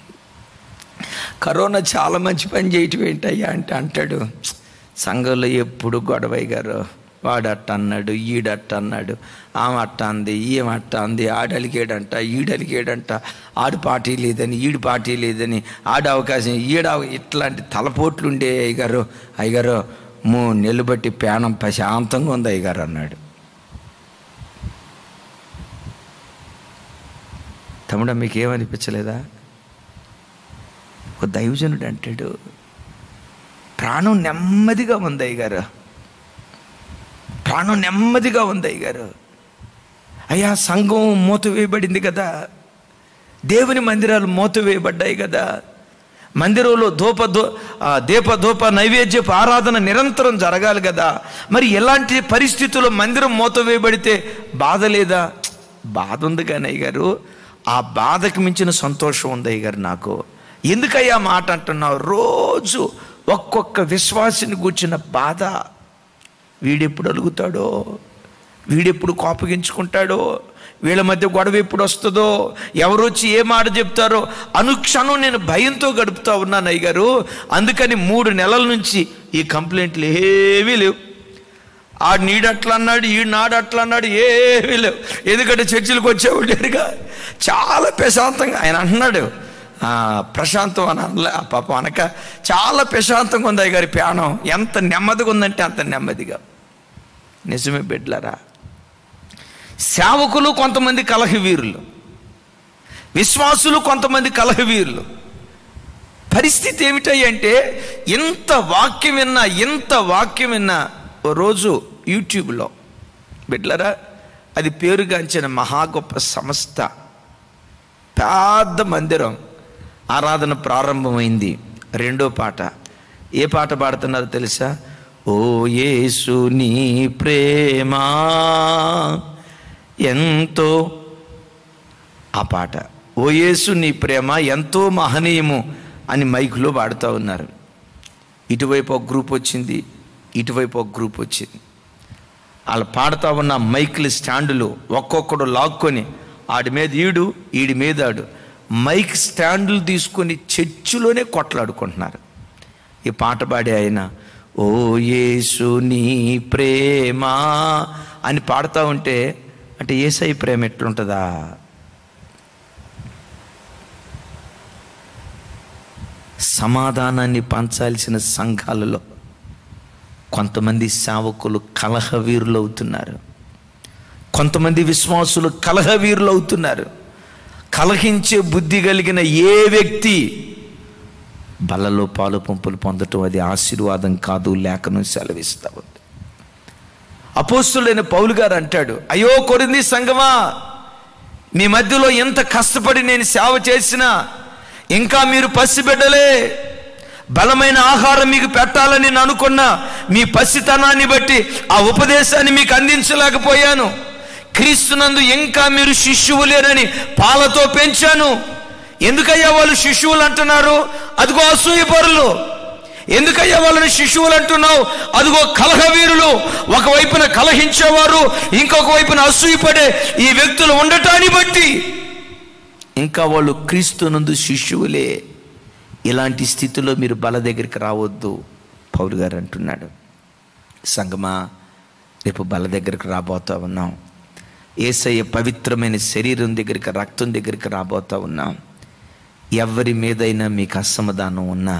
[SPEAKER 1] కరోనా చాలా మంచి పని చేయటం ఏంటయ్యా అంటే అంటాడు సంఘంలో ఎప్పుడు గొడవ అయ్యగారు వాడు అట్ట అన్నాడు ఈడట్ట అన్నాడు ఆమె అట్ట అంది ఈమె అట్ట అంది ఆడు అలిగాడంట ఈడు అలిగాడంట ఆడు పార్టీ లేదని ఈడు పార్టీ లేదని ఆడ అవకాశం ఈడ అవ- ఇట్లాంటి తలపోట్లు ఉండే అయ్యగారు అయ్యగారు మూడు నెలలు బట్టి పేనం ప్రశాంతంగా ఉంది అయ్యగారు అన్నాడు తమ్ముడా మీకు ఏమనిపించలేదా ఒక దైవజనుడు అంటాడు ప్రాణం నెమ్మదిగా ఉంది అయ్యగారు ప్రాణం నెమ్మదిగా ఉంది అయ్యగారు అయ్యా సంఘం మూత వేయబడింది కదా దేవుని మందిరాలు మూత వేయబడ్డాయి కదా మందిరంలో ధూప ధూ ఆ, దీప ధూప నైవేద్యపు ఆరాధన నిరంతరం జరగాలి కదా మరి ఎలాంటి పరిస్థితుల్లో మందిరం మూత వేయబడితే బాధ లేదా బాధ ఉంది కానీ అయ్య గారు ఆ బాధకు మించిన సంతోషం ఉంది అయ్య గారు నాకు ఎందుకయ్యా మాట అంటున్నావు రోజు ఒక్కొక్క విశ్వాసిని కూర్చున్న బాధ వీడెప్పుడు అలుగుతాడో వీడెప్పుడు కోపగించుకుంటాడో వీళ్ళ మధ్య గొడవ ఎప్పుడు వస్తుందో ఎవరు వచ్చి ఏ మాట చెప్తారో అనుక్షణం నేను భయంతో గడుపుతా ఉన్నాను అయ్య గారు అందుకని మూడు నెలల నుంచి ఈ కంప్లైంట్లు ఏవీ లేవు ఆ నీడు అట్లా అన్నాడు ఈ నాడు అట్లా అన్నాడు ఏమీ లేవు ఎందుకంటే చర్చిలకు వచ్చేవాడు లేరుగా చాలా ప్రశాంతంగా ఆయన అంటున్నాడు ఆ, ప్రశాంతం అని అనలే ఆ పాపం అనక చాలా ప్రశాంతంగా ఉంది అయ్య గారి ప్రాణం ఎంత నెమ్మదిగా ఉందంటే అంత నెమ్మదిగా నిజమే బిడ్లరా సేవకులు కొంతమంది కలహవీరులు విశ్వాసులు కొంతమంది కలహవీరులు పరిస్థితి ఏమిటంటే ఎంత వాక్యం విన్నా ఎంత వాక్యం విన్నా ఓ రోజు యూట్యూబ్లో బిడ్లరా అది పేరుగాంచిన మహా గొప్ప సంస్థ పెద్ద మందిరం ఆరాధన ప్రారంభమైంది రెండో పాట ఏ పాట పాడుతున్నారో తెలుసా ఓ యేసు నీ ప్రేమ ఎంతో ఆ పాట ఓ యేసు నీ ప్రేమ ఎంతో మహనీయము అని మైకులో పాడుతూ ఉన్నారు ఇటువైపు ఒక గ్రూప్ వచ్చింది ఇటువైపు ఒక గ్రూప్ వచ్చింది వాళ్ళు పాడుతూ ఉన్న మైకుల స్టాండులు ఒక్కొక్కడు లాక్కొని ఆడి మీద ఈడు ఈడి మీద ఆడు మైక్ స్టాండులు తీసుకొని చర్చిలోనే కొట్లాడుకుంటున్నారు ఈ పాట పాడే ఆయన ఓ యేసు నీ ప్రేమ అని పాడుతూ ఉంటే అంటే ఏసై ప్రేమ ఎట్లుంటుందా సమాధానాన్ని పంచాల్సిన సంఘాలలో కొంతమంది సేవకులు కలహవీరులు అవుతున్నారు కొంతమంది విశ్వాసులు కలహవీరులు అవుతున్నారు కలహించే బుద్ధి కలిగిన ఏ వ్యక్తి బలలో పాలు పంపులు పొందటం అది ఆశీర్వాదం కాదు లేఖను సెలవిస్తా ఉంది అపోస్తులైన పౌలు గారు అంటాడు అయ్యో కొరింది సంగమా మీ మధ్యలో ఎంత కష్టపడి నేను సేవ చేసినా ఇంకా మీరు పసిబిడ్డలే బలమైన ఆహారం మీకు పెట్టాలని నేను అనుకున్నా మీ పసితనాన్ని బట్టి ఆ ఉపదేశాన్ని మీకు అందించలేకపోయాను క్రీస్తునందు ఇంకా మీరు శిష్యువులేనని పాలతో పెంచాను ఎందుకయ్యా వాళ్ళు శిశువులు అంటున్నారు అదిగో అసూయ పరులు ఎందుకయ్యా వాళ్ళని శిశువులు అంటున్నావు అదిగో కలహవీరులు ఒకవైపున కలహించేవారు ఇంకొక వైపున అసూయపడే ఈ వ్యక్తులు ఉండటాన్ని బట్టి ఇంకా వాళ్ళు క్రీస్తునందు శిష్యువులే ఇలాంటి స్థితిలో మీరు బల దగ్గరికి రావద్దు పౌరు గారు అంటున్నాడు సంగమా రేపు బల దగ్గరికి రాబోతా ఉన్నాం ఏసయ్య పవిత్రమైన శరీరం దగ్గరికి రక్తం దగ్గరికి రాబోతా ఉన్నాం ఎవరి మీదైనా మీకు అసమాధానం ఉన్నా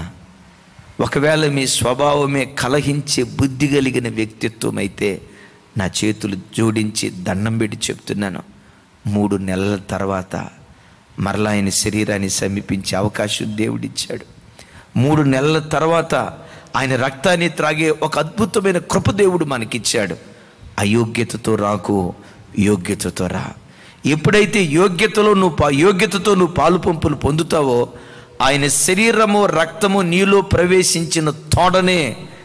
[SPEAKER 1] ఒకవేళ మీ స్వభావమే కలహించే బుద్ధి కలిగిన వ్యక్తిత్వం అయితే నా చేతులు జోడించి దండం పెట్టి చెప్తున్నాను మూడు నెలల తర్వాత మరలా ఆయన శరీరాన్ని సమీపించే అవకాశం దేవుడిచ్చాడు మూడు నెలల తర్వాత ఆయన రక్తాన్ని త్రాగే ఒక అద్భుతమైన కృప దేవుడు మనకిచ్చాడు అయోగ్యతతో రాకు యోగ్యతతో రా ఎప్పుడైతే యోగ్యతలో నువ్వు పా యోగ్యతతో నువ్వు పాలు పంపులు పొందుతావో ఆయన శరీరము రక్తము నీలో ప్రవేశించిన తోడనే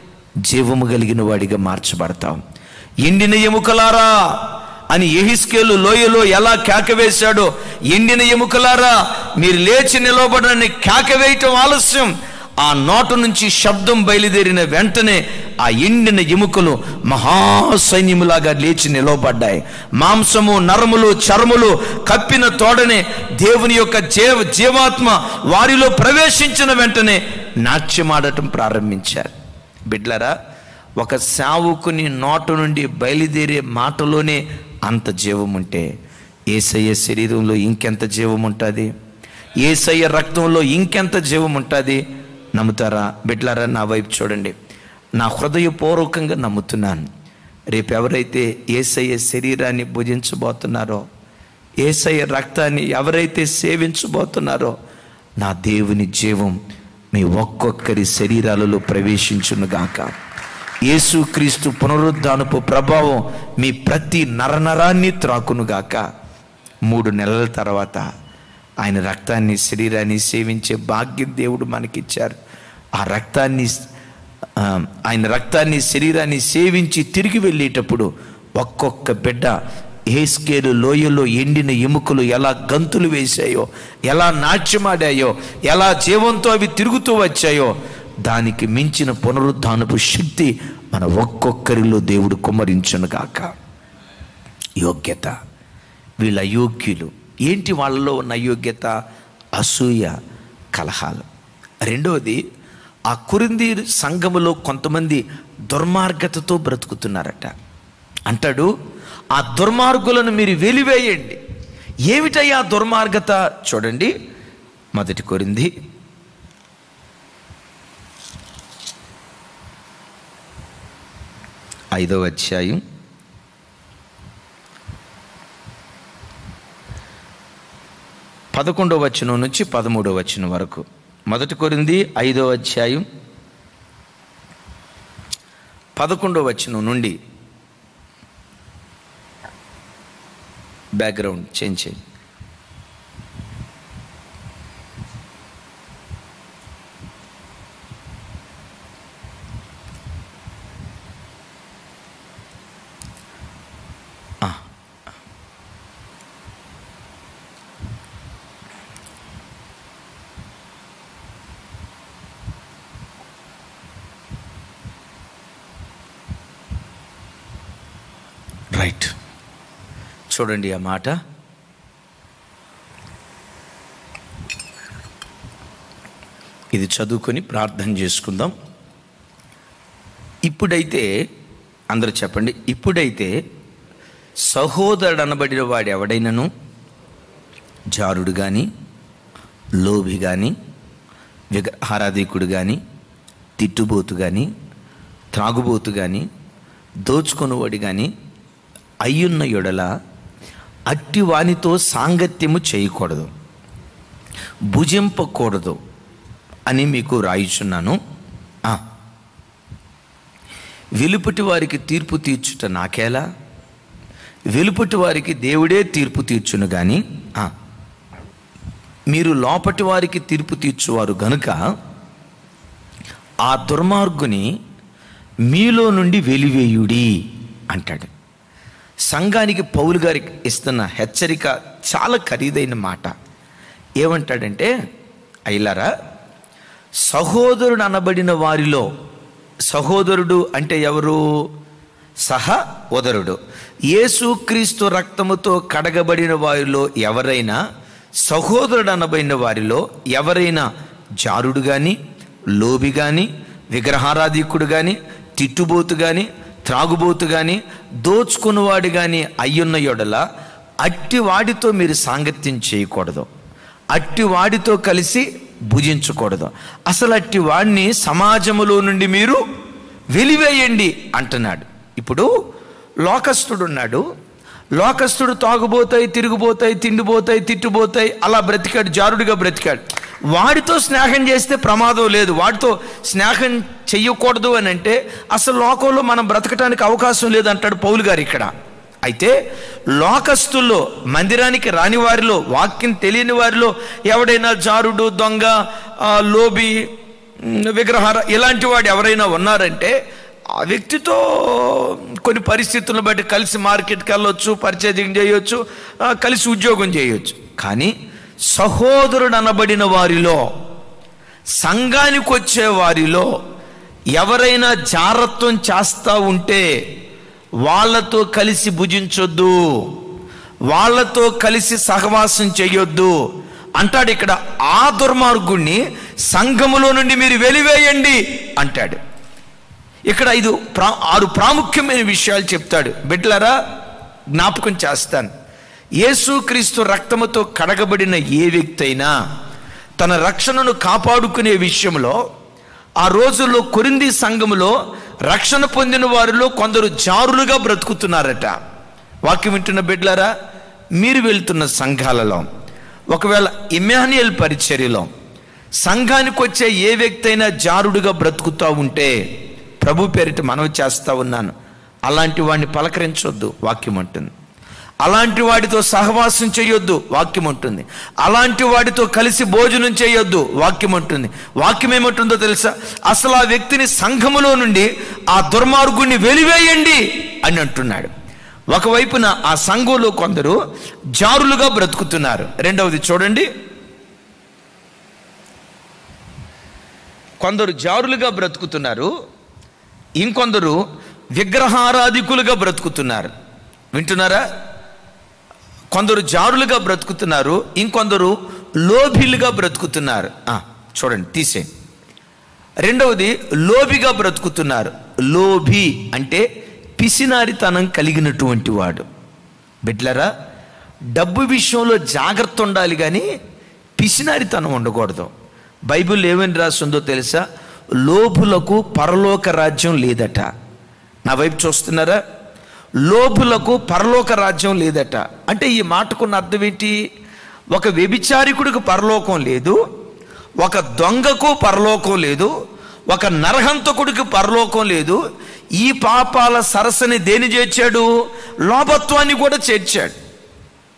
[SPEAKER 1] జీవము కలిగిన వాడిగా మార్చబడతావు ఎండిన ఎముకలారా అని ఎహిస్కేలు లోయలో ఎలా కేక వేశాడో ఎండిన ఎముకలారా మీరు లేచి నిలవబడని కేక వేయటం ఆలస్యం ఆ నోట నుంచి శబ్దం బయలుదేరిన వెంటనే ఆ ఎండిన ఎముకలు మహాసైన్యములాగా లేచి నిలవబడ్డాయి మాంసము నరములు చర్ములు కప్పిన తోడనే దేవుని యొక్క జీవ జీవాత్మ వారిలో ప్రవేశించిన వెంటనే నాట్యమాడటం ప్రారంభించారు బిడ్లరా ఒక సావుకుని నోట నుండి బయలుదేరే మాటలోనే అంత జీవం ఉంటే ఏసయ్య శరీరంలో ఇంకెంత జీవం ఉంటుంది ఏసయ్య రక్తంలో ఇంకెంత జీవం ఉంటుంది నమ్ముతారా బిడ్లారా నా వైపు చూడండి నా హృదయపూర్వకంగా నమ్ముతున్నాను రేపు ఎవరైతే ఏసయ్య శరీరాన్ని భుజించబోతున్నారో ఏసయ్య రక్తాన్ని ఎవరైతే సేవించబోతున్నారో నా దేవుని జీవం మీ ఒక్కొక్కరి శరీరాలలో ప్రవేశించునుగాక యేసుక్రీస్తు పునరుద్ధానపు ప్రభావం మీ ప్రతి నరనరాన్ని త్రాకునుగాక మూడు నెలల తర్వాత ఆయన రక్తాన్ని శరీరాన్ని సేవించే భాగ్యం దేవుడు మనకిచ్చారు ఆ రక్తాన్ని ఆ, ఆయన రక్తాన్ని శరీరాన్ని సేవించి తిరిగి వెళ్ళేటప్పుడు ఒక్కొక్క బిడ్డ ఏస్కేలు లోయలో ఎండిన ఎముకలు ఎలా గంతులు వేశాయో ఎలా నాట్యమాడాయో ఎలా జీవంతో అవి తిరుగుతూ వచ్చాయో దానికి మించిన పునరుద్ధానపు శక్తి మన ఒక్కొక్కరిలో దేవుడు కుమ్మరించును గాక యోగ్యత వీళ్ళ అయోగ్యులు ఏంటి వాళ్ళలో ఉన్న అయోగ్యత అసూయ కలహాలు రెండవది ఆ కురింది సంఘములో కొంతమంది దుర్మార్గతతో బ్రతుకుతున్నారట అంటాడు ఆ దుర్మార్గులను మీరు వెలివేయండి ఏమిటయ్యా దుర్మార్గత చూడండి మొదటి కొరింది ఐదవ అధ్యాయం పదకొండవ వచనం నుంచి పదమూడవ వచనం వరకు మొదటి కొరింది ఐదవ అధ్యాయం పదకొండవ వచనం నుండి బ్యాక్గ్రౌండ్ చేంజ్ చేయండి ఆ. రైట్ చూడండి ఆ మాట ఇది చదువుకొని ప్రార్థన చేసుకుందాం ఇప్పుడైతే అందరూ చెప్పండి ఇప్పుడైతే సహోదరుడు అనబడిన వాడు ఎవడైనను జారుడు కానీ లోభి కానీ విగ్రహారాధికుడు కానీ తిట్టుబోతు కానీ త్రాగుబోతు కానీ దోచుకొనువాడు కానీ అయ్యున్న యొడల అట్టి వానితో సాంగత్యము చేయకూడదు భుజింపకూడదు అని మీకు రాయిచున్నాను ఆ. వెలుపటి వారికి తీర్పు తీర్చుట నాకేలా వెలుపటి వారికి దేవుడే తీర్పు తీర్చును కానీ ఆ, మీరు లోపటి వారికి తీర్పు తీర్చువారు గనుక ఆ దుర్మార్గుని మీలో నుండి వెలివేయుడి అంటాడు సంఘానికి పౌలు గారికి ఇస్తున్న హెచ్చరిక చాలా ఖరీదైన మాట ఏమంటాడంటే అయ్యారా సహోదరుడు అనబడిన వారిలో సహోదరుడు అంటే ఎవరు సహ ఉదరుడు యేసుక్రీస్తు రక్తముతో కడగబడిన వారిలో ఎవరైనా సహోదరుడు అనబడిన వారిలో ఎవరైనా జారుడు కానీ లోబి కానీ విగ్రహారాధికుడు కానీ తిట్టుబోతు కానీ త్రాగుబోతు కానీ దోచుకున్నవాడు కానీ అయ్యున్న యొడల అట్టి వాడితో మీరు సాంగత్యం చేయకూడదు అట్టి వాడితో కలిసి భుజించకూడదు అసలు అట్టి వాడిని సమాజములో నుండి మీరు వెలివేయండి అంటున్నాడు ఇప్పుడు లోకస్తుడు ఉన్నాడు లోకస్తుడు తాగుబోతాయి తిరిగిపోతాయి తిండిపోతాయి తిట్టుపోతాయి అలా బ్రతికాడు జారుడిగా బ్రతికాడు వాడితో స్నేహం చేస్తే ప్రమాదం లేదు వాడితో స్నేహం చెయ్యకూడదు అని అంటే అసలు లోకంలో మనం బ్రతకటానికి అవకాశం లేదు అంటాడు పౌలు గారు ఇక్కడ అయితే లోకస్తుల్లో మందిరానికి రాని వారిలో వాక్యం తెలియని వారిలో ఎవడైనా జారుడు దొంగ ఆ, లోబి ఉమ్, విగ్రహార ఇలాంటి వాడు ఎవరైనా ఉన్నారంటే ఆ వ్యక్తితో కొన్ని పరిస్థితులను బట్టి కలిసి మార్కెట్కి వెళ్ళొచ్చు పర్చేజింగ్ చేయొచ్చు ఆ, కలిసి ఉద్యోగం చేయొచ్చు కానీ సహోదరుడు అనబడిన వారిలో సంఘానికి వచ్చే వారిలో ఎవరైనా జారత్వం చేస్తూ ఉంటే వాళ్ళతో కలిసి భుజించొద్దు వాళ్ళతో కలిసి సహవాసం చేయొద్దు అంటాడు ఇక్కడ ఆ దుర్మార్గుణ్ణి సంఘములో నుండి మీరు వెలివేయండి అంటాడు ఇక్కడ ఐదు ప్రా ఆరు ప్రాముఖ్యమైన విషయాలు చెప్తాడు బిడ్డలారా జ్ఞాపకం చేస్తాను యేసుక్రీస్తు రక్తముతో కడగబడిన ఏ వ్యక్తి అయినా తన రక్షణను కాపాడుకునే విషయంలో ఆ రోజుల్లో కొరింది సంఘములో రక్షణ పొందిన వారిలో కొందరు జారులుగా బ్రతుకుతున్నారట వాక్యం వింటున్న బిడ్డలారా మీరు వెళ్తున్న సంఘాలలో ఒకవేళ ఇమాన్యుయల్ పరిచర్యలో సంఘానికి వచ్చే ఏ వ్యక్తి అయినా జారుడుగా బ్రతుకుతూ ఉంటే ప్రభు పేరిట మనవి చేస్తా ఉన్నాను అలాంటి వాడిని పలకరించొద్దు వాక్యం అంటుంది అలాంటి వాడితో సహవాసం చేయొద్దు వాక్యం ఉంటుంది అలాంటి వాడితో కలిసి భోజనం చేయొద్దు వాక్యం ఉంటుంది వాక్యం ఏమంటుందో తెలుసా అసలు ఆ వ్యక్తిని సంఘములో నుండి ఆ దుర్మార్గుణ్ణి వెలివేయండి అని అంటున్నాడు ఒకవైపున ఆ సంఘంలో కొందరు జారులుగా బ్రతుకుతున్నారు రెండవది చూడండి కొందరు జారులుగా బ్రతుకుతున్నారు ఇంకొందరు విగ్రహారాధికులుగా బ్రతుకుతున్నారు వింటున్నారా కొందరు జారులుగా బ్రతుకుతున్నారు ఇంకొందరు లోభిలుగా బ్రతుకుతున్నారు ఆ, చూడండి తీసేయండి రెండవది లోబిగా బ్రతుకుతున్నారు లోభి అంటే పిసినారితనం కలిగినటువంటి వాడు బిడ్లరా డబ్బు విషయంలో జాగ్రత్త ఉండాలి కానీ పిసినారితనం ఉండకూడదు బైబిల్ ఏమని రాస్తుందో తెలుసా లోపులకు పరలోక రాజ్యం లేదట నా వైపు చూస్తున్నారా లోపులకు పరలోక రాజ్యం లేదట అంటే ఈ మాటకున్న అర్థం ఏంటి ఒక వ్యభిచారికుడికి పరలోకం లేదు ఒక దొంగకు పరలోకం లేదు ఒక నరహంతకుడికి పరలోకం లేదు ఈ పాపాల సరస్సుని దేని చేర్చాడు లోభత్వాన్ని కూడా చేర్చాడు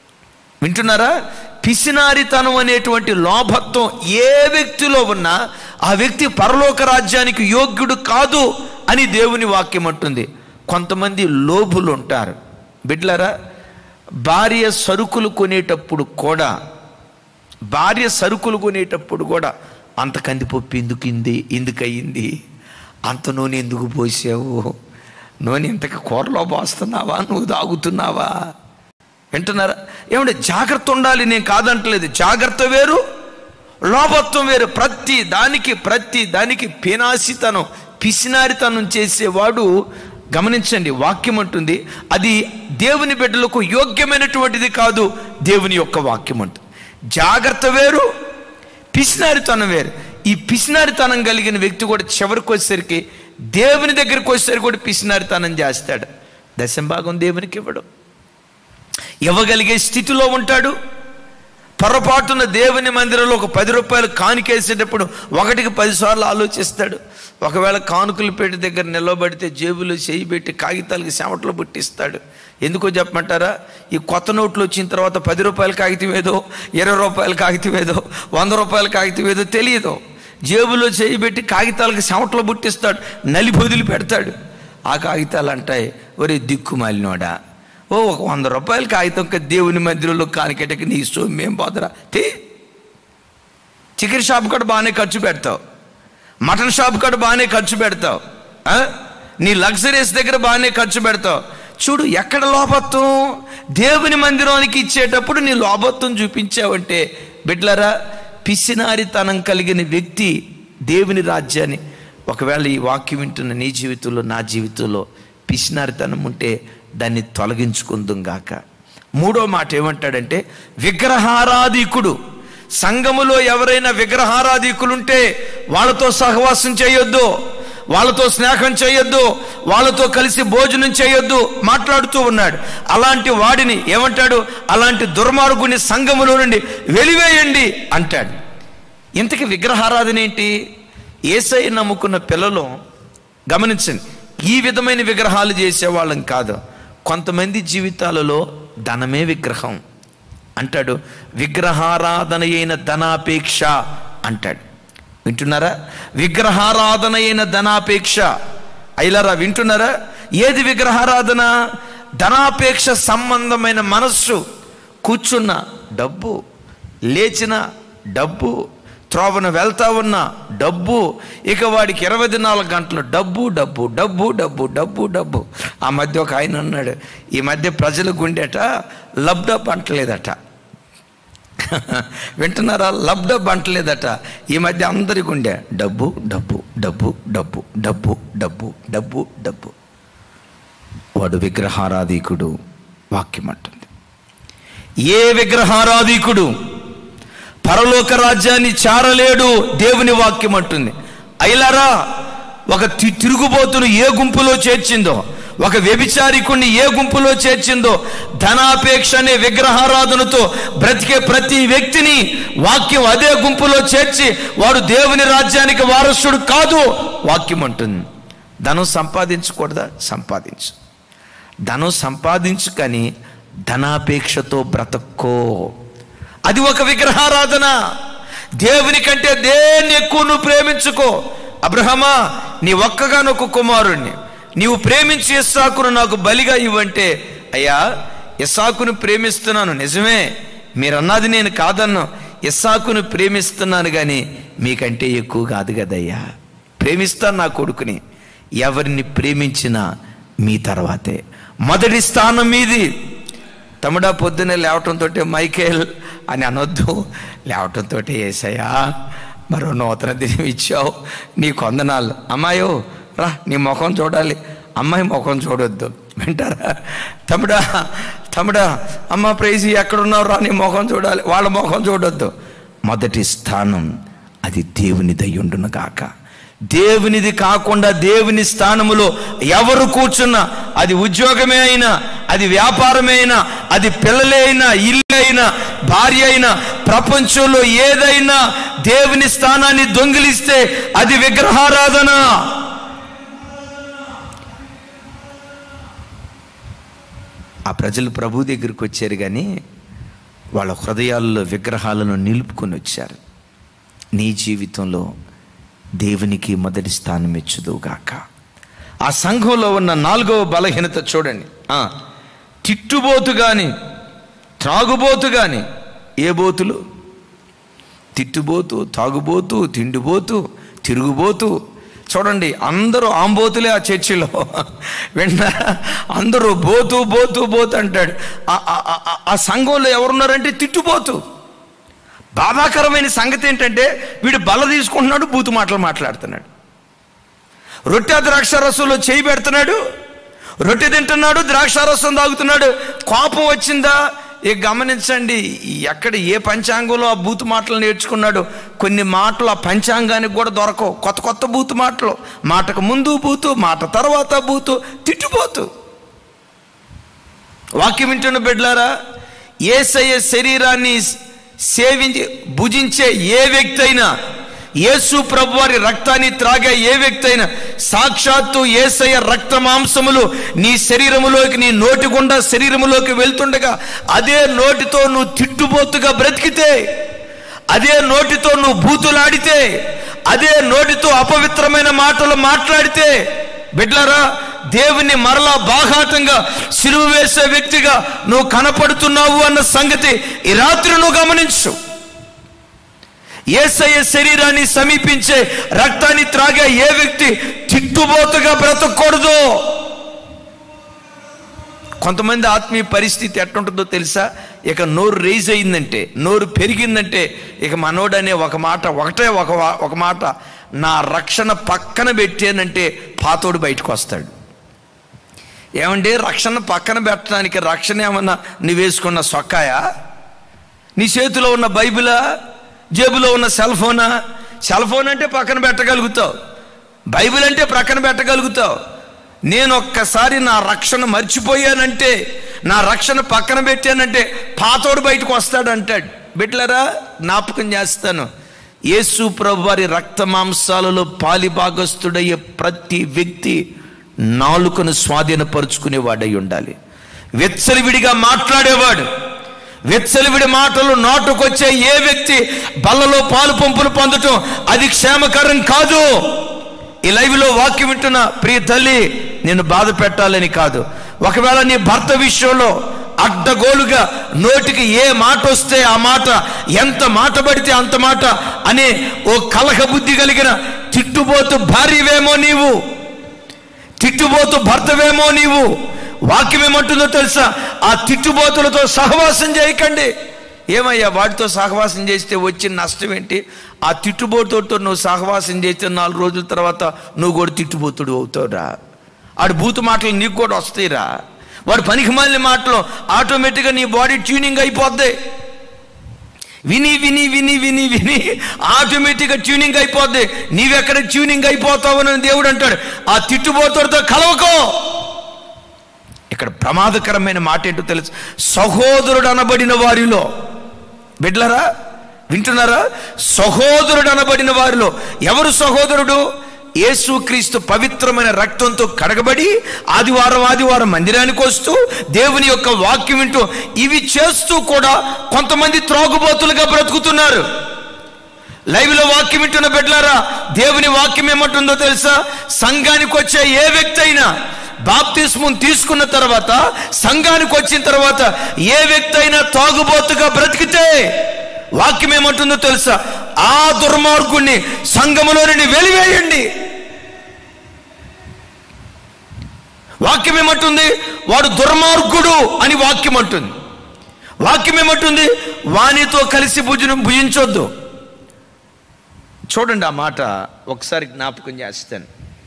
[SPEAKER 1] వింటున్నారా పిసినారితనం అనేటువంటి లోభత్వం ఏ వ్యక్తిలో ఉన్నా ఆ వ్యక్తి పరలోక రాజ్యానికి యోగ్యుడు కాదు అని దేవుని వాక్యం అంటుంది కొంతమంది లోభులు ఉంటారు బిడ్లరా భార్య సరుకులు కొనేటప్పుడు కూడా భార్య సరుకులు కొనేటప్పుడు కూడా అంత కందిపప్పు ఎందుకు ఇంది ఎందుకు అయ్యింది అంత నూనె ఎందుకు పోసావు నూనె ఇంతకి కూరలో పోస్తున్నావా నువ్వు తాగుతున్నావా వింటున్నారా ఏమంటే జాగ్రత్త ఉండాలి నేను కాదంటలేదు జాగ్రత్త వేరు లోభత్వం వేరు ప్రతి దానికి ప్రతి దానికి పినాసితనం పిసినారితనం చేసేవాడు గమనించండి వాక్యం అంటుంది అది దేవుని బిడ్డలకు యోగ్యమైనటువంటిది కాదు దేవుని యొక్క వాక్యం అంటుంది జాగ్రత్త వేరు పిసినారితనం వేరు ఈ పిసినారితనం కలిగిన వ్యక్తి కూడా చివరికి వచ్చేసరికి దేవుని దగ్గరికి వచ్చేసరికి కూడా పిసినారితనం చేస్తాడు దశంభాగం దేవునికి ఇవ్వడు ఇవ్వగలిగే స్థితిలో ఉంటాడు పొరపాటున దేవుని మందిరంలో ఒక పది రూపాయలు కానుకేసేటప్పుడు ఒకటికి పదిసార్లు ఆలోచిస్తాడు ఒకవేళ కానుకలు పెట్టి దగ్గర నిలబడితే జేబులో చేయి పెట్టి కాగితాలకి చెమటలు పుట్టిస్తాడు ఎందుకో చెప్పమంటారా ఈ కొత్త నోట్లు వచ్చిన తర్వాత పది రూపాయల కాగితం ఏదో ఇరవై రూపాయల కాగితం ఏదో వంద రూపాయల కాగితం ఏదో తెలియదు జేబులో చేయి పెట్టి కాగితాలకి చెమటలు పుట్టిస్తాడు నలిపొదిలి పెడతాడు ఆ కాగితాలు అంటాయి ఒరే దిక్కుమాలినోడా ఓ ఒక వంద రూపాయల కాగితం ఒక దేవుని మందిరంలో కానికెటకి నీ సొమ్మేం పోదరా తే చికెన్ షాప్ కూడా బాగానే ఖర్చు పెడతావు మటన్ షాప్ కూడా బాగానే ఖర్చు పెడతావు ఆ? నీ లగ్జరీస్ దగ్గర బాగానే ఖర్చు పెడతావు చూడు ఎక్కడ లోపత్వం దేవుని మందిరానికి ఇచ్చేటప్పుడు నీ లోపత్వం చూపించావంటే బిడ్లరా పిసినారితనం కలిగిన వ్యక్తి దేవుని రాజ్యాన్ని ఒకవేళ ఈ వాక్యం వింటున్న నీ జీవితంలో నా జీవితంలో పిసినారితనం ఉంటే దాన్ని తొలగించుకుందాం గాక మూడో మాట ఏమంటాడంటే విగ్రహారాధికుడు సంఘములో ఎవరైనా విగ్రహారాధికులుంటే వాళ్ళతో సహవాసం చేయొద్దు వాళ్ళతో స్నేహం చేయొద్దు వాళ్ళతో కలిసి భోజనం చేయొద్దు మాట్లాడుతూ ఉన్నాడు అలాంటి వాడిని ఏమంటాడు అలాంటి దుర్మార్గుని సంఘములో నుండి వెలివేయండి అంటాడు ఇంతకి విగ్రహారాధన ఏంటి ఏసై నమ్ముకున్న పిల్లలు గమనించండి ఈ విధమైన విగ్రహాలు చేసేవాళ్ళం కాదు కొంతమంది జీవితాలలో ధనమే విగ్రహం అంటాడు విగ్రహారాధన అయిన ధనాపేక్ష అంటాడు వింటున్నారా విగ్రహారాధన అయిన ధనాపేక్ష అయిలారా వింటున్నారా ఏది విగ్రహారాధన ధనాపేక్ష సంబంధమైన మనస్సు కూర్చున్న డబ్బు లేచిన డబ్బు త్రోవన వెళ్తా ఉన్న డబ్బు ఇక వాడికి ఇరవై నాలుగు గంటలు డబ్బు డబ్బు డబ్బు డబ్బు డబ్బు డబ్బు ఆ మధ్య ఒక ఆయన అన్నాడు ఈ మధ్య ప్రజల గుండెట లబ్డబ్ అంటలేదట వింటున్నారా లబ్డబ్ అంటలేదట ఈ మధ్య అందరి గుండె డబ్బు డబ్బు డబ్బు డబ్బు డబ్బు డబ్బు డబ్బు డబ్బు వాడు విగ్రహారాధికుడు వాక్యం అంటుంది ఏ విగ్రహారాధికుడు పరలోక రాజ్యాన్ని చారలేడు దేవుని వాక్యం అంటుంది అయిలారా ఒక తి- తిరుగుబోతును ఏ గుంపులో చేర్చిందో ఒక వ్యభిచారికుణ్ణి ఏ గుంపులో చేర్చిందో ధనాపేక్ష అనే విగ్రహారాధనతో బ్రతికే ప్రతి వ్యక్తిని వాక్యం అదే గుంపులో చేర్చి వాడు దేవుని రాజ్యానికి వారసుడు కాదు వాక్యం అంటుంది ధనం సంపాదించకూడదా సంపాదించు ధనం సంపాదించు కానీ ధనాపేక్షతో బ్రతక్కో అది ఒక విగ్రహారాధన దేవుని కంటే దేన్ని ఎక్కువ నువ్వు ప్రేమించుకో అబ్రహమా నీ ఒక్కగానొక్క కుమారుణ్ణి నీవు ప్రేమించి ఇస్సాకును నాకు బలిగా ఇవ్వంటే అయ్యా ఇస్సాకును ప్రేమిస్తున్నాను నిజమే మీరన్నది నేను కాదన్నా ఇస్సాకును ప్రేమిస్తున్నాను కానీ మీకంటే ఎక్కువ కాదు కదయ్యా ప్రేమిస్తాను నా కొడుకుని ఎవరిని ప్రేమించినా మీ తర్వాతే మొదటి స్థానం మీది తమ్ముడా పొద్దున్నే లేవటంతో మైకేల్ అని అనొద్దు లేవటంతో ఏసయ్యా మరో నూతన దినం ఇచ్చావు నీ కొందనాలు అమ్మాయో రా నీ ముఖం చూడాలి అమ్మాయి ముఖం చూడొద్దు వింటారా తమ్ముడా తమ్ముడా అమ్మ ప్రైజీ ఎక్కడున్నావు రా నీ ముఖం చూడాలి వాళ్ళ ముఖం చూడొద్దు మొదటి స్థానం అది దేవుని దయ్యుండును కాక దేవునిది కాకుండా దేవుని స్థానములో ఎవరు కూర్చున్నా అది ఉద్యోగమే అయినా అది వ్యాపారమే అయినా అది పిల్లలే అయినా ఇల్లు అయినా భార్య అయినా ప్రపంచంలో ఏదైనా దేవుని స్థానాన్ని దొంగిలిస్తే అది విగ్రహారాధన ఆ ప్రజలు ప్రభు దగ్గరికి వచ్చారు కానీ వాళ్ళ హృదయాల్లో విగ్రహాలను నిలుపుకొని వచ్చారు నీ జీవితంలో దేవునికి మొదటి స్థానం ఇచ్చుదుగాక ఆ సంఘంలో ఉన్న నాలుగవ బలహీనత చూడండి ఆ, తిట్టుబోతు కానీ త్రాగుబోతు కానీ ఏ బోతులు తిట్టుబోతు తాగుబోతు తిండిబోతు తిరుగుబోతు చూడండి అందరూ ఆంబోతులే ఆ చర్చిలో వెంట అందరూ బోతు బోతు బోతు అంటాడు ఆ- ఆ- ఆ- ఆ సంఘంలో ఎవరున్నారంటే తిట్టుబోతు బాధాకరమైన సంగతి ఏంటంటే వీడు బల తీసుకుంటున్నాడు బూతు మాటలు మాట్లాడుతున్నాడు రొట్టె ద్రాక్షారసంలో చేయి పెడుతున్నాడు రొట్టె తింటున్నాడు ద్రాక్షారసం తాగుతున్నాడు కోపం వచ్చిందా ఇక గమనించండి ఎక్కడ ఏ పంచాంగంలో ఆ బూతు మాటలు నేర్చుకున్నాడు కొన్ని మాటలు ఆ పంచాంగానికి కూడా దొరకవు కొత్త కొత్త బూతు మాటలు మాటకు ముందు బూతు మాట తర్వాత బూతు తిట్టుబోతు వాక్యం వింటున్న బిడ్డలారా ఏసయ్య శరీరాన్ని సేవించి భుజించే ఏ వ్యక్తి అయినా యేసు ప్రభు వారి రక్తాన్ని త్రాగే ఏ వ్యక్తి అయినా సాక్షాత్తు ఏసయ్య రక్త మాంసములు నీ శరీరములోకి నీ నోటి గుండా శరీరములోకి వెళ్తుండగా అదే నోటితో నువ్వు తిట్టుబోతుగా బ్రతికితే అదే నోటితో నువ్వు బూతులాడితే అదే నోటితో అపవిత్రమైన మాటలు మాట్లాడితే బిడ్లరా దేవుని మరలా బాఘాతంగా సిలువ వేసే వ్యక్తిగా నువ్వు కనపడుతున్నావు అన్న సంగతి ఈ రాత్రి నువ్వు గమనించు ఏసయ్య శరీరాన్ని సమీపించే రక్తాన్ని త్రాగే ఏ వ్యక్తి తిట్టుబోతుగా బ్రతకూడదు కొంతమంది ఆత్మీయ పరిస్థితి ఎట్టుంటుందో తెలుసా ఇక నోరు రేజ్ అయిందంటే నోరు పెరిగిందంటే ఇక మనోడనే ఒక మాట ఒకటే ఒక వా- ఒక మాట నా రక్షణ పక్కన పెట్టానంటే పాతోడు బయటకు వస్తాడు ఏమంటే రక్షణ పక్కన పెట్టడానికి రక్షణ ఏమన్నా నువ్వు వేసుకున్న సొక్కాయా నీ చేతిలో ఉన్న బైబిలా జేబులో ఉన్న సెల్ ఫోనా సెల్ ఫోన్ అంటే పక్కన పెట్టగలుగుతావు బైబిల్ అంటే పక్కన పెట్టగలుగుతావు నేను ఒక్కసారి నా రక్షణ మర్చిపోయానంటే నా రక్షణ పక్కన పెట్టానంటే పాతోడు బయటకు వస్తాడు అంటాడు బిడ్లరా జ్ఞాపకం చేస్తాను యేసు ప్రభు వారి రక్త మాంసాలలో పాలిభాగస్తుడయ్యే ప్రతి వ్యక్తి నాలుకను స్వాధీనపరుచుకునేవాడై ఉండాలి వెచ్చలివిడిగా మాట్లాడేవాడు వెచ్చలివిడి మాటలు నాటుకొచ్చే ఏ వ్యక్తి బల్లలో పాలు పంపులు పొందటం అది క్షేమకరం కాదు ఈ లైవ్లో వాక్యం వింటున్న ప్రియ తల్లి నేను బాధ పెట్టాలని కాదు ఒకవేళ నీ భర్త విషయంలో అడ్డగోలుగా నోటికి ఏ మాట వస్తే ఆ మాట ఎంత మాట పడితే అంత మాట అనే ఓ కలహ బుద్ధి కలిగిన తిట్టుబోతు భార్యవేమో నీవు తిట్టుబోతు భర్తవేమో నీవు వాక్యం ఏమంటుందో తెలుసా ఆ తిట్టుబోతులతో సహవాసం చేయకండి ఏమయ్యా వాటితో సహవాసం చేస్తే వచ్చిన నష్టం ఏంటి ఆ తిట్టుబోతుతో నువ్వు సహవాసం చేస్తే నాలుగు రోజుల తర్వాత నువ్వు కూడా తిట్టుబోతుడు అవుతావురా ఆడు బూతు మాటలు నీకు కూడా వస్తాయిరా వాడు పనికి మాలిన మాటలు ఆటోమేటిక్గా నీ బాడీ ట్యూనింగ్ అయిపోద్ది విని విని విని విని విని ఆటోమేటిక్గా ట్యూనింగ్ అయిపోద్ది నీవెక్కడ ట్యూనింగ్ అయిపోతావని దేవుడు అంటాడు ఆ తిట్టుబోతుడితో కలవకో ఇక్కడ ప్రమాదకరమైన మాట ఏంటో తెలుసు సహోదరుడు అనబడిన వారిలో బిడ్లరా వింటున్నారా సహోదరుడు అనబడిన వారిలో ఎవరు సహోదరుడు యేసుక్రీస్తు పవిత్రమైన రక్తంతో కడగబడి ఆదివారం ఆదివారం మందిరానికి వస్తూ దేవుని యొక్క వాక్యం వింటూ ఇవి చేస్తూ కూడా కొంతమంది త్రాగుబోతులుగా బ్రతుకుతున్నారు లైవ్లో వాక్యం వింటున్న బిడ్డలారా దేవుని వాక్యం ఏమంటుందో తెలుసా సంఘానికి వచ్చే ఏ వ్యక్తి అయినా బాప్తిస్మం తీసుకున్న తర్వాత సంఘానికి వచ్చిన తర్వాత ఏ వ్యక్తి అయినా తాగుబోతుగా బ్రతికితే వాక్యం ఏమంటుందో తెలుసా ఆ దుర్మార్గుణ్ణి సంఘములో నుండి వెలివేయండి వాక్యం ఏమంటుంది వాడు దుర్మార్గుడు అని వాక్యం అంటుంది వాక్యం ఏమంటుంది వానితో కలిసి భుజను భుజించొద్దు చూడండి ఆ మాట ఒకసారి జ్ఞాపకం చేస్తాను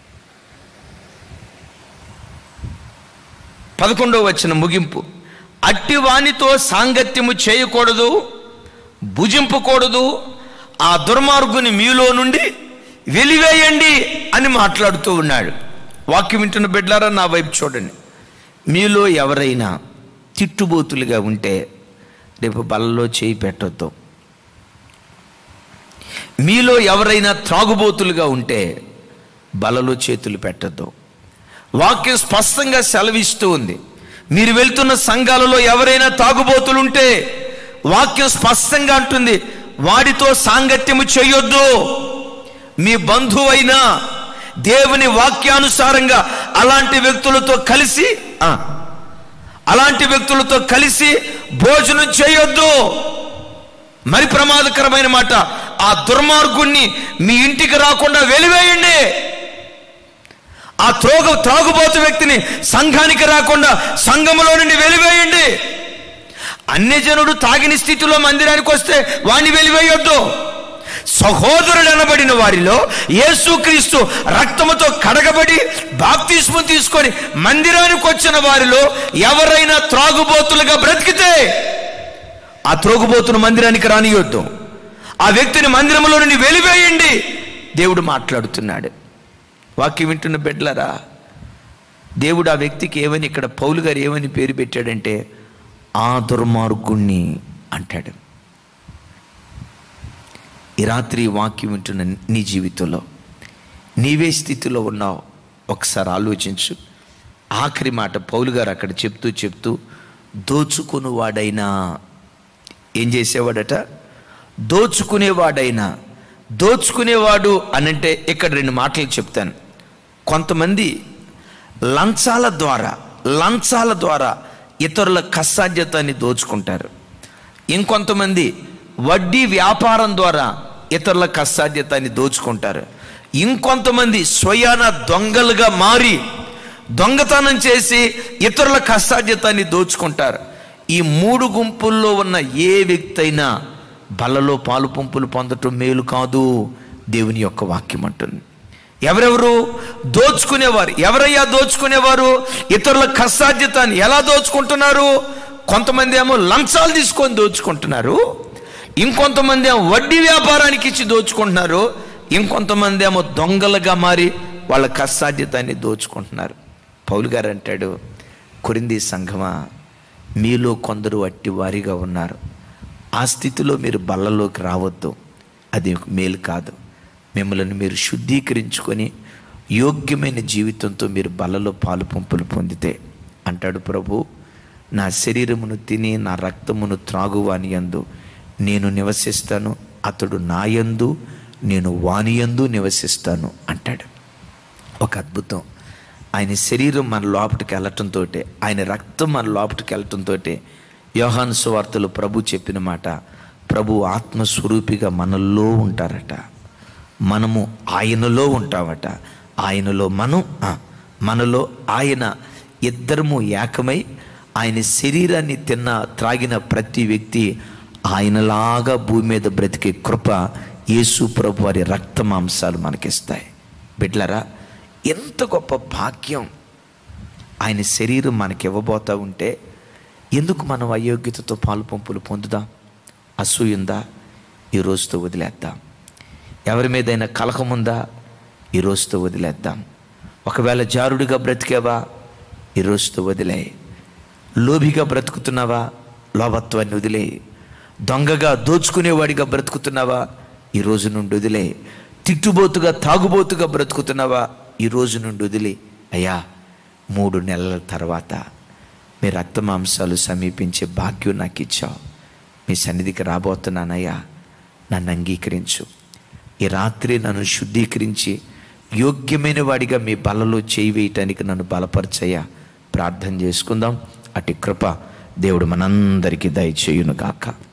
[SPEAKER 1] పదకొండవ వచ్చిన ముగింపు అట్టి వానితో సాంగత్యము చేయకూడదు భుజింపకూడదు ఆ దుర్మార్గుని మీలో నుండి వెలివేయండి అని మాట్లాడుతూ ఉన్నాడు వాక్యం వింటున్న బిడ్డారా నా వైపు చూడండి మీలో ఎవరైనా తిట్టుబోతులుగా ఉంటే రేపు బలలో చేయి పెట్టొద్దు మీలో ఎవరైనా త్రాగుబోతులుగా ఉంటే బలలో చేతులు పెట్టద్దు వాక్యం స్పష్టంగా సెలవిస్తూ ఉంది మీరు వెళ్తున్న సంఘాలలో ఎవరైనా తాగుబోతులుంటే వాక్యం స్పష్టంగా అంటుంది వాడితో సాంగత్యము చేయొద్దు మీ బంధువైనా దేవుని వాక్యానుసారంగా అలాంటి వ్యక్తులతో కలిసి ఆ, అలాంటి వ్యక్తులతో కలిసి భోజనం చేయొద్దు మరి ప్రమాదకరమైన మాట ఆ దుర్మార్గుణ్ణి మీ ఇంటికి రాకుండా వెలివేయండి ఆ త్రోగ త్రాగుబోతు వ్యక్తిని సంఘానికి రాకుండా సంఘములో నుండి వెలివేయండి అన్యజనుడు తాగిన స్థితిలో మందిరానికి వస్తే వాణ్ణి వెలివేయొద్దు సహోదరుడు అనబడిన వారిలో యేసుక్రీస్తు రక్తముతో కడగబడి బాప్తిస్ము తీసుకొని మందిరానికి వచ్చిన వారిలో ఎవరైనా త్రాగుబోతులుగా బ్రతికితే ఆ త్రోగుబోతును మందిరానికి రానియొద్దు ఆ వ్యక్తిని మందిరంలో నుండి వెలివేయండి దేవుడు మాట్లాడుతున్నాడు వాక్యం వింటున్న బిడ్డలరా దేవుడు ఆ వ్యక్తికి ఏమని ఇక్కడ పౌలు గారు ఏమని పేరు పెట్టాడంటే ఆ దుర్మార్గుణ్ణి అంటాడు ఈ రాత్రి ఈ వాక్యం వింటున్న నీ జీవితంలో నీవే స్థితిలో ఉన్నావు ఒకసారి ఆలోచించు ఆఖరి మాట పౌలు గారు అక్కడ చెప్తూ చెప్తూ దోచుకునివాడైనా ఏం చేసేవాడట దోచుకునేవాడైనా దోచుకునేవాడు అనంటే ఇక్కడ రెండు మాటలు చెప్తాను కొంతమంది లంచాల ద్వారా లంచాల ద్వారా ఇతరుల కష్టాధ్యతాన్ని దోచుకుంటారు ఇంకొంతమంది వడ్డీ వ్యాపారం ద్వారా ఇతరుల కష్టాధ్యతాన్ని దోచుకుంటారు ఇంకొంతమంది స్వయాన దొంగలుగా మారి దొంగతనం చేసి ఇతరుల కష్టాధ్యతాన్ని దోచుకుంటారు ఈ మూడు గుంపుల్లో ఉన్న ఏ వ్యక్తి అయినా బలలో పాలు పంపులు పొందటం మేలు కాదు దేవుని యొక్క వాక్యం అంటుంది ఎవరెవరు దోచుకునేవారు ఎవరయ్యా దోచుకునేవారు ఇతరుల కష్టాధ్యతాన్ని ఎలా దోచుకుంటున్నారు కొంతమంది ఏమో లంచాలు తీసుకొని దోచుకుంటున్నారు ఇంకొంతమంది ఏమో వడ్డీ వ్యాపారానికి ఇచ్చి దోచుకుంటున్నారు ఇంకొంతమంది ఏమో దొంగలుగా మారి వాళ్ళ కష్టాధ్యతాన్ని దోచుకుంటున్నారు పౌలు గారు అంటాడు కొరింది సంఘమా మీలో కొందరు అట్టి వారిగా ఉన్నారు ఆ స్థితిలో మీరు బల్లలోకి రావద్దు అది మేలు కాదు మిమ్మల్ని మీరు శుద్ధీకరించుకొని యోగ్యమైన జీవితంతో మీరు బలలో పాలు పంపులు పొందితే అంటాడు ప్రభు నా శరీరమును తిని నా రక్తమును త్రాగువాని యందు నేను నివసిస్తాను అతడు నాయందు నేను వానియందు నివసిస్తాను అంటాడు ఒక అద్భుతం ఆయన శరీరం మన లోపలికి వెళ్ళటంతో ఆయన రక్తం మన లోపలికి వెళ్ళటంతో యోహాను సువార్తలు ప్రభు చెప్పిన మాట ప్రభు ఆత్మస్వరూపిగా మనలో ఉంటారట మనము ఆయనలో ఉంటామట ఆయనలో మనం ఆ, మనలో ఆయన ఇద్దరము ఏకమై ఆయన శరీరాన్ని తిన్న త్రాగిన ప్రతి వ్యక్తి ఆయనలాగా భూమి మీద బ్రతికే కృప యేసు ప్రభు వారి రక్త మాంసాలు మనకిస్తాయి బిడ్లరా ఎంత గొప్ప భాగ్యం ఆయన శరీరం మనకి ఇవ్వబోతా ఉంటే ఎందుకు మనం అయోగ్యతతో పాలు పంపులు పొందుదాం అసూయుందా ఈ రోజుతో వదిలేద్దాం ఎవరి మీదైనా కలహం ఉందా ఈ రోజుతో వదిలేద్దాం ఒకవేళ జారుడిగా బ్రతికేవా ఈ రోజుతో వదిలే లోభిగా బ్రతుకుతున్నావా లోభత్వాన్ని వదిలే దొంగగా దోచుకునేవాడిగా బ్రతుకుతున్నావా ఈ రోజు నుండి వదిలే తిట్టుబోతుగా తాగుబోతుగా బ్రతుకుతున్నావా ఈ రోజు నుండి వదిలే అయ్యా మూడు నెలల తర్వాత మీ రక్త మాంసాలు సమీపించే భాగ్యం నాకు ఇచ్చావు మీ సన్నిధికి రాబోతున్నానయ్యా నన్ను అంగీకరించు ఈ రాత్రి నన్ను శుద్ధీకరించి యోగ్యమైన వాడిగా మీ బలలో చేయి వేయటానికి నన్ను బలపరచయ్యా ప్రార్థన చేసుకుందాం అటు కృప దేవుడు మనందరికీ దయచేయును గాక